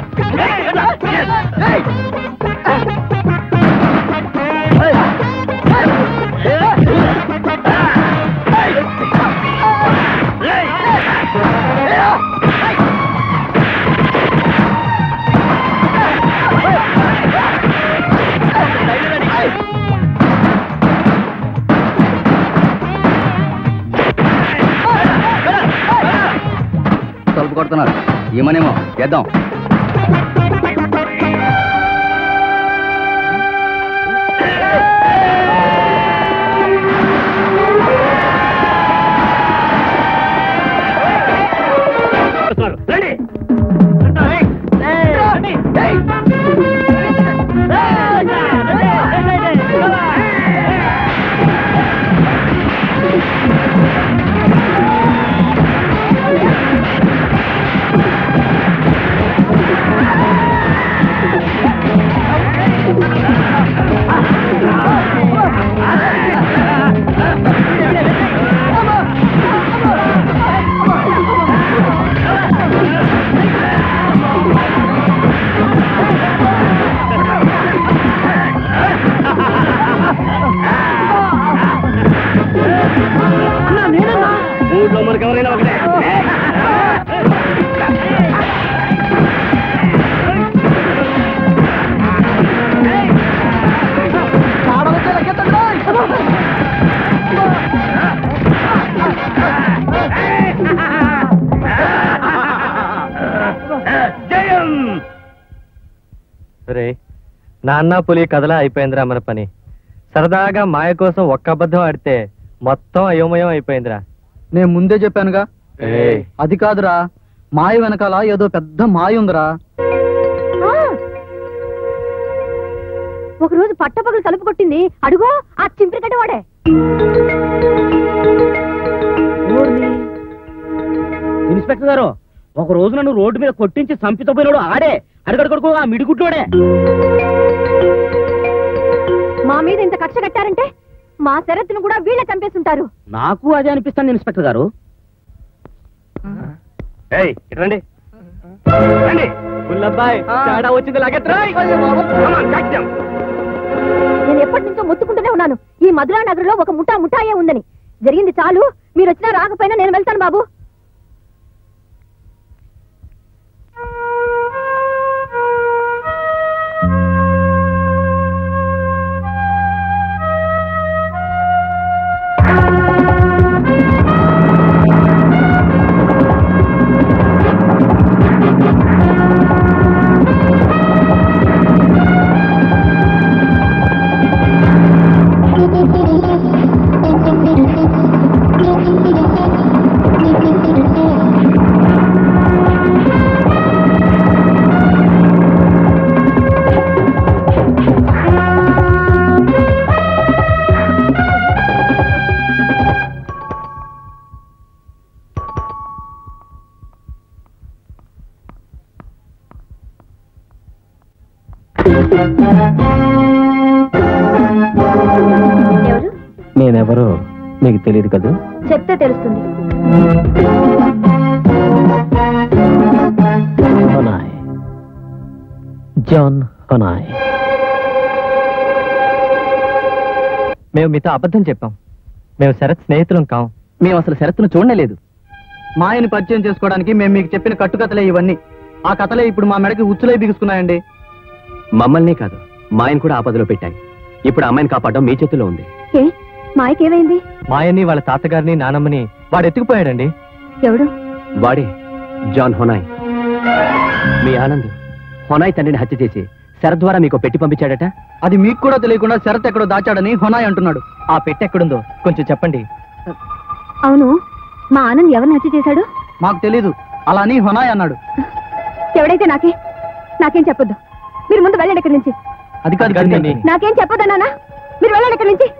D: ఏయ్!
K: తలుపు కొడుతున్నారు ఏమనేమో చేద్దాం
H: ఊళ్ళో మనకి ఎవరైనా ఒకటే జయం
G: రే నాన్న పులి కథలా అయిపోయిందిరా మన పని సరదాగా మాయ కోసం ఒక్క అబద్ధం ఆడితే మొత్తం అయోమయం అయిపోయిందిరా
D: నేను ముందే చెప్పానుగా
G: ఏయ్.
D: అది కాదురా మాయ వెనకాల ఏదో పెద్ద మాయ ఉందిరా
C: ఒక రోజు పట్టపగలు తలుపు కొట్టింది అడుగో ఆ చింపిరి కట్టవాడే
H: ఇన్స్పెక్టర్ గారు ఒక రోజు నన్ను రోడ్డు మీద కొట్టించి చంపితో పోయినాడు ఆడే అడగడగడుకో ఆ మిడిగుడ్లోడే
C: మా మీద ఇంత కక్ష కట్టారంటే మా శరత్ను కూడా వీళ్ళే చంపేస్తుంటారు
H: నాకు అదే అనిపిస్తుంది ఇన్స్పెక్టర్ గారు
G: ఏయ్ ఇట్రండి రండి పుల్లబ్బాయ్ తేడా వచ్చింది లాగెత్తరాయ్
C: నేను ఎప్పటి నుంచో మొత్తుకుంటూనే ఉన్నాను ఈ మధురా నగరంలో ఒక ముఠా ముఠాయే ఉందని జరిగింది చాలు మీరు వచ్చినా రాకపోయినా నేను వెళ్తాను బాబు ఎవరు
B: నేనెవరో నీకు తెలియదు కదా
C: చెప్తే తెలుస్తుంది
B: హొనాయ్ జాన్ హొనాయ్
G: మేము మీతో అబద్ధం చెప్పాం మేము శరత్ స్నేహితులం కాం
F: మేము అసలు షరతును చూడలేదు
D: మాయని పరిచయం చేసుకోవడానికి మేము మీకు చెప్పిన కట్టుకథలే ఇవన్నీ ఆ కథలే ఇప్పుడు మా మెడకి ఉచ్చులై బిగుసుకున్నాయండి
B: మమ్మల్ని కాదు మా ఆయన కూడా ఆపదలో పెట్టాయి ఇప్పుడు అమ్మాయిని కాపాడడం మీ చేతిలో ఉంది
C: ఏ మాయకేమైంది
G: మాయని వాళ్ళ తాతగారిని నానమ్మని వాడు ఎత్తుకుపోయాడండి
C: ఎవడు
B: వాడే జాన్ హొనాయ్ మీ ఆనంద్ హొనాయ్ తండ్రిని హత్య చేసి శరత్ ద్వారా మీకు పెట్టి పంపించాడట
D: అది మీకు కూడా తెలియకుండా శరత్ ఎక్కడో దాచాడని హొనాయ్ అంటున్నాడు
G: ఆ పెట్టి ఎక్కడుందో కొంచెం చెప్పండి
C: అవును మా ఆనంద్ ఎవరిని హత్య చేశాడు
D: మాకు తెలీదు అలా అని హొనాయ్ అన్నాడు
C: ఎవడైతే నాకే నాకేం చెప్పొద్దు మీరు ముందు వెళ్ళండి ఇక్కడి నుంచి
D: అది కాదు కదండి.
C: నాకేం చెప్పొద్దన్నానా మీరు వెళ్ళండి ఇక్కడి నుంచి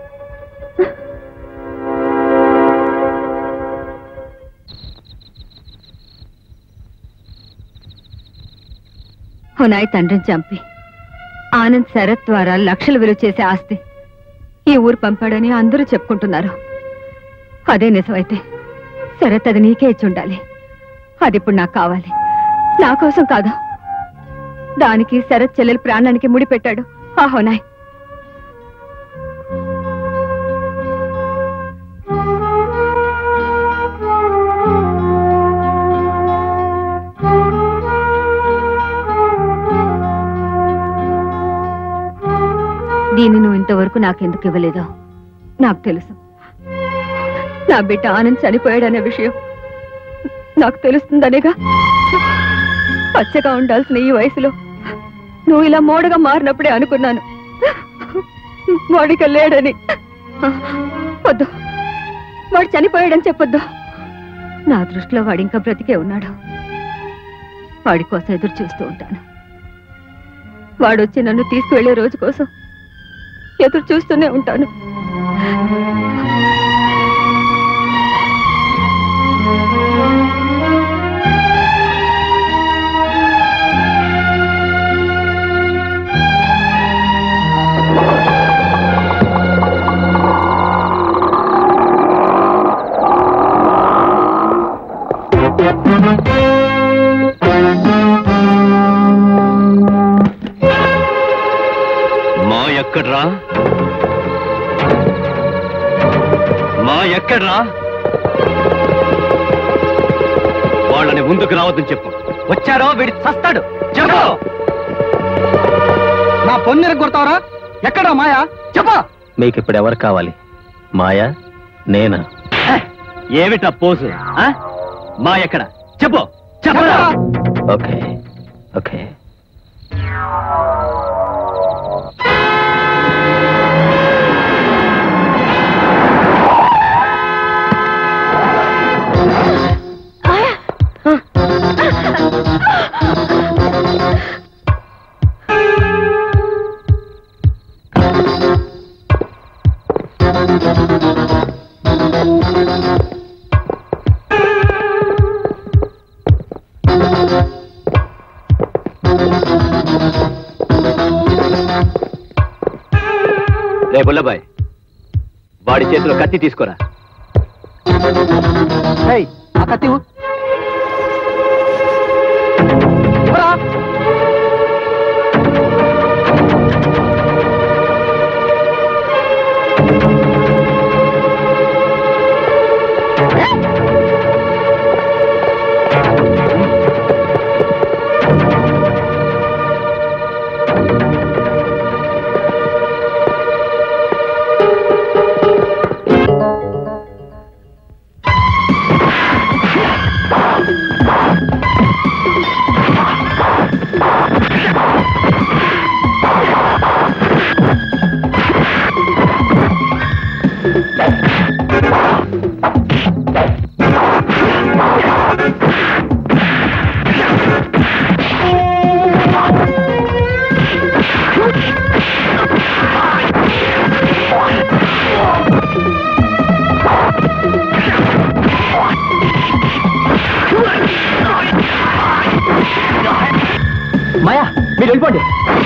J: హునాయ్ తండ్రిని చంపి ఆనంద్ శరత్ ద్వారా లక్షలు విలువ చేసే ఆస్తి ఈ ఊరు పంపాడని అందరూ చెప్పుకుంటున్నారు అదే నిజమైతే శరత్ అది నీకే ఇచ్చి ఉండాలి అది ఇప్పుడు నాకు కావాలి నా కోసం కాదు దానికి శరత్ చెల్లెలి ప్రాణానికి ముడి పెట్టాడు ఆ హునాయ్ దీన్ని నువ్వు ఇంతవరకు నాకెందుకు ఇవ్వలేదో నాకు తెలుసు నా బిడ్డ ఆనంద్ చనిపోయాడనే విషయం నాకు తెలుస్తుందనేగా పచ్చగా ఉండాల్సిన ఈ వయసులో నువ్వు ఇలా మోడగా మారినప్పుడే అనుకున్నాను వాడిక లేడని వద్దు వాడు చనిపోయాడని చెప్పొద్దు నా దృష్టిలో వాడు ఇంకా బ్రతికే ఉన్నాడు వాడి కోసం ఎదురు చూస్తూ ఉంటాను వాడొచ్చి నన్ను తీసుకువెళ్లే రోజు కోసం ఎదురు చూస్తూనే ఉంటాను
B: మా ఎక్కడ్రా మా ఎక్కడ్రా వాళ్ళని ముందుకు రావద్దని చెప్పు వచ్చారో వీడి చస్తాడు చెప్పు
D: నా పొన్నెర కొడతావరా ఎక్కడా మాయా చెప్పా
G: మీకు ఇప్పుడు ఎవరు కావాలి మాయా నేనా
B: ఏమిటా పోసు ఆ? మా ఎక్కడ చెప్పు చెప్పరా
G: ఓకే ఓకే
B: రే బుల్లబాయ్ వాడి చేతిలో కత్తి తీసుకోరా
D: ఏయ్, ఆ కత్తి ఇవ్వు. ఇవ్వరా?
B: మాయా మీరు వెళ్ళిపోండి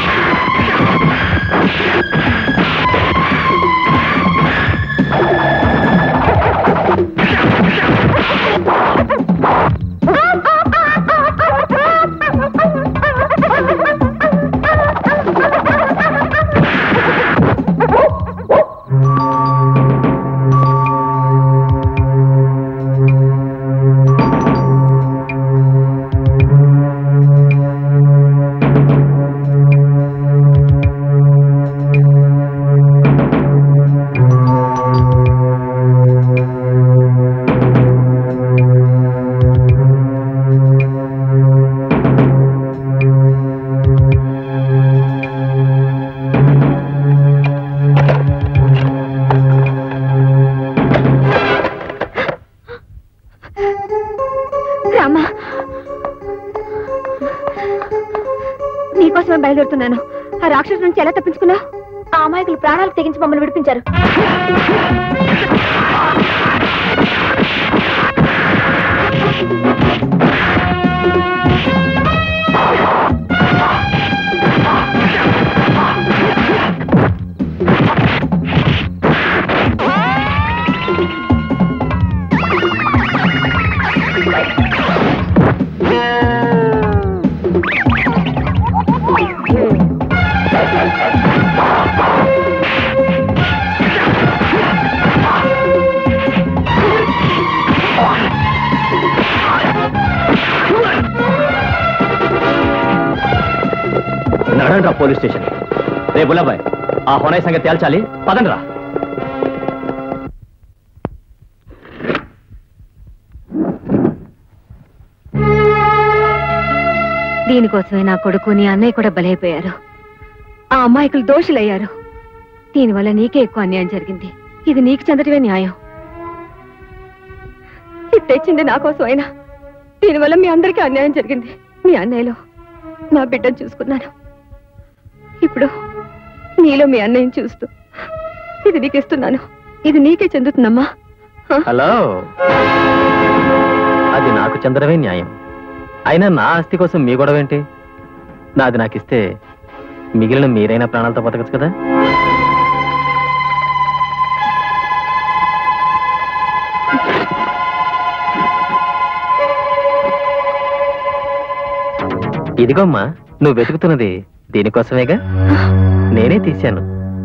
C: రామా నీకోసమే బయలుదేరుతున్నాను ఆ రాక్షసు నుంచి ఎలా తప్పించుకున్నా ఆ అమాయకులు ప్రాణాలకు తెగించి మమ్మల్ని విడిపించారు
B: పదండ్రా పోలీస్ స్టేషన్ రే బుల్లబాయ్ ఆ హోనాయ్ సంగతి తేల్చాలి పదండ్రా
J: దీనికోసమే నా కొడుకు నీ అన్నయ్య కూడా బలైపోయారు ఆ అమాయకులు దోషులయ్యారు దీనివల్ల నీకే ఎక్కువ అన్యాయం జరిగింది ఇది నీకు చెందటమే న్యాయం ఇది తెచ్చింది నా కోసం అయినా దీనివల్ల మీ అందరికీ అన్యాయం జరిగింది మీ అన్నయ్యలో నా బిడ్డను చూసుకున్నాను ఇప్పుడు నీలో మీ అన్నయ్యని చూస్తూ ఇది నీకు ఇస్తున్నాను ఇది నీకే చెందుతుందమ్మా
G: హలో అది నాకు చంద్రమే న్యాయం అయినా నా ఆస్తి కోసం మీ గొడవ ఏంటి నాది నాకు ఇస్తే మిగిలిన మీరైనా ప్రాణాలతో బతకచ్చు కదా ఇదిగోమ్మా నువ్వు వెతుకుతున్నది దీనికోసమేగా నేనే తీశాను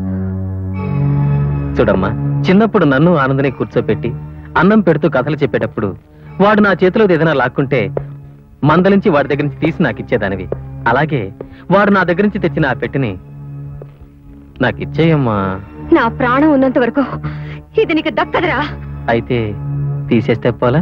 G: చూడమ్మా చిన్నప్పుడు నన్ను ఆనందని కూర్చోపెట్టి అన్నం పెడుతూ కథలు చెప్పేటప్పుడు వాడు నా చేతిలో ఏదైనా లాక్కుంటే మందలించి వాడి దగ్గర నుంచి తీసి నాకు ఇచ్చేదానివి అలాగే వాడు నా దగ్గర నుంచి తెచ్చిన ఆ పెట్టిని నాకు ఇచ్చేయమ్మా
J: నా ప్రాణం ఉన్నంత వరకు ఇది నీకు దక్కదురా
G: అయితే తీసేస్తే పోలా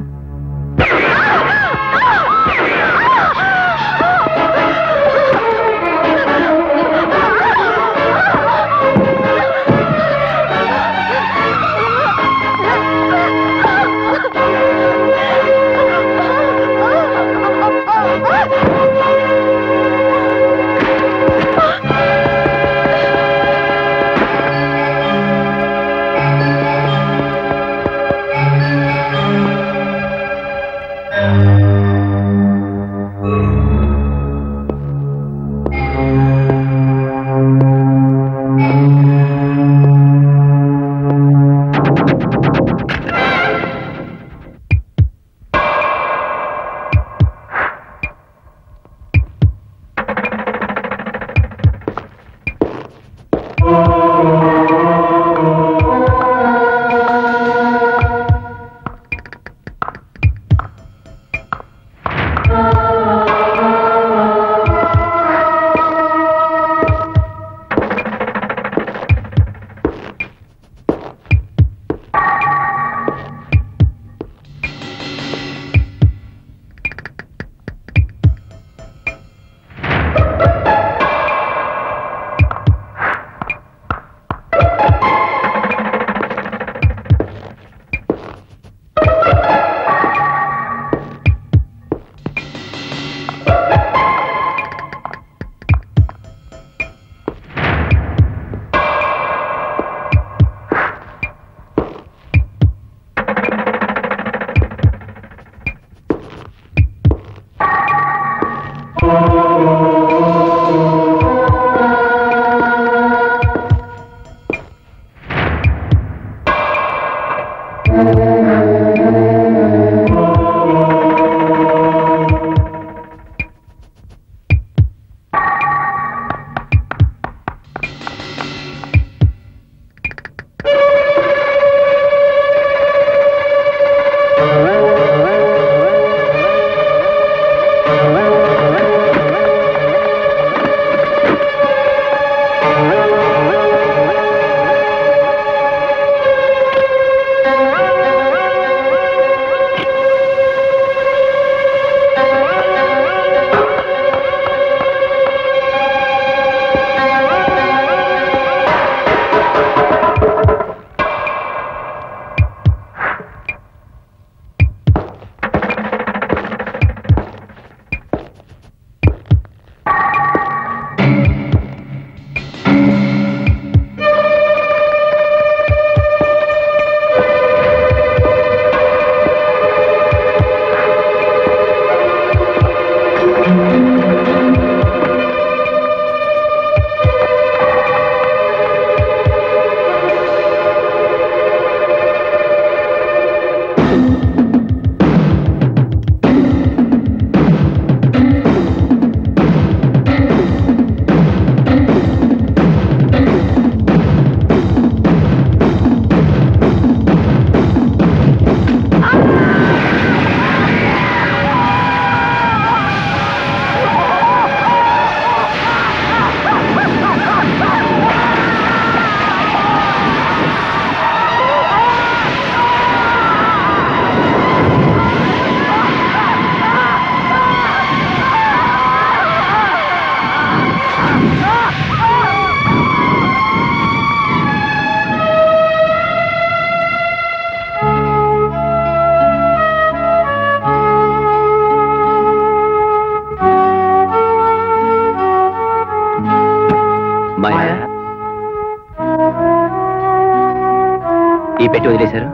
B: ఈ పెట్టి వదిలేశారు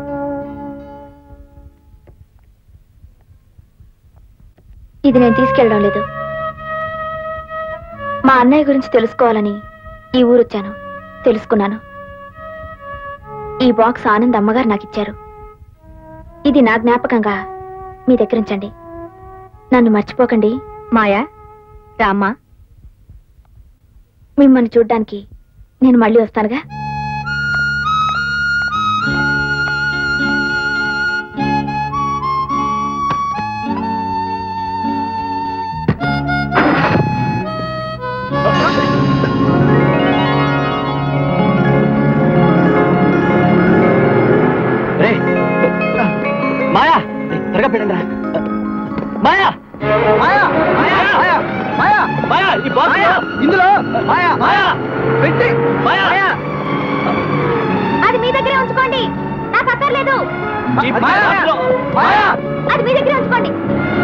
C: ఇది నేను తీసుకెళ్ళడం లేదు మా అన్నయ్య గురించి తెలుసుకోవాలని ఈ ఊరొచ్చాను తెలుసుకున్నాను ఈ బాక్స్ ఆనంద్ అమ్మగారు నాకు ఇచ్చారు ఇది నా జ్ఞాపకంగా మీ దగ్గర ఉంచండి నన్ను మర్చిపోకండి మాయా రామ్మా మిమ్మల్ని చూడ్డానికి నేను మళ్ళీ వస్తానుగా
B: రే మాయా త్వరగా పెట్టండి రా మాయా
D: మాయా మాయా మాయా మాయా
B: మాయా ఈ బాక్స్
D: మాయా ఇందులో మాయా
B: మాయా
D: పెట్టి
B: మాయా
C: అది మీ దగ్గరే ఉంచుకోండి నాకు అక్కర్లేదు
B: ఈ బాక్స్లో
D: మాయా
C: అది మీ దగ్గరే ఉంచుకోండి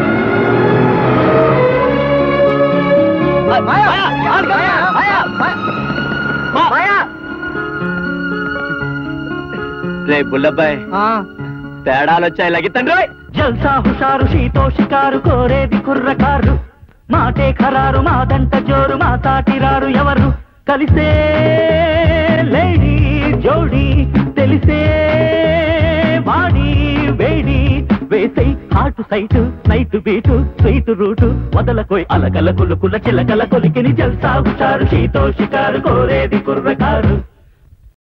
D: మాయా మాయా మాయా మాయా
B: రే బుల్లబ్బాయ్ తేడాలు వచ్చాయి లగిత్తండ్రి
E: జల్సా హుషారు షీతో షికారు కోరేది కుర్రకారు మాటే ఖరారు మాదంట జోరు మా సాటిరారు ఎవరు కలిసే లేడీ జోడి తెలిసే వాడి వేడి వేసై hot sight night beat sweet route వదలకోయ్ అలకల కులుకుల చిలకల కొలికిని జల్సా హుషారు షీతో షికారు కోరేది కుర్రకారు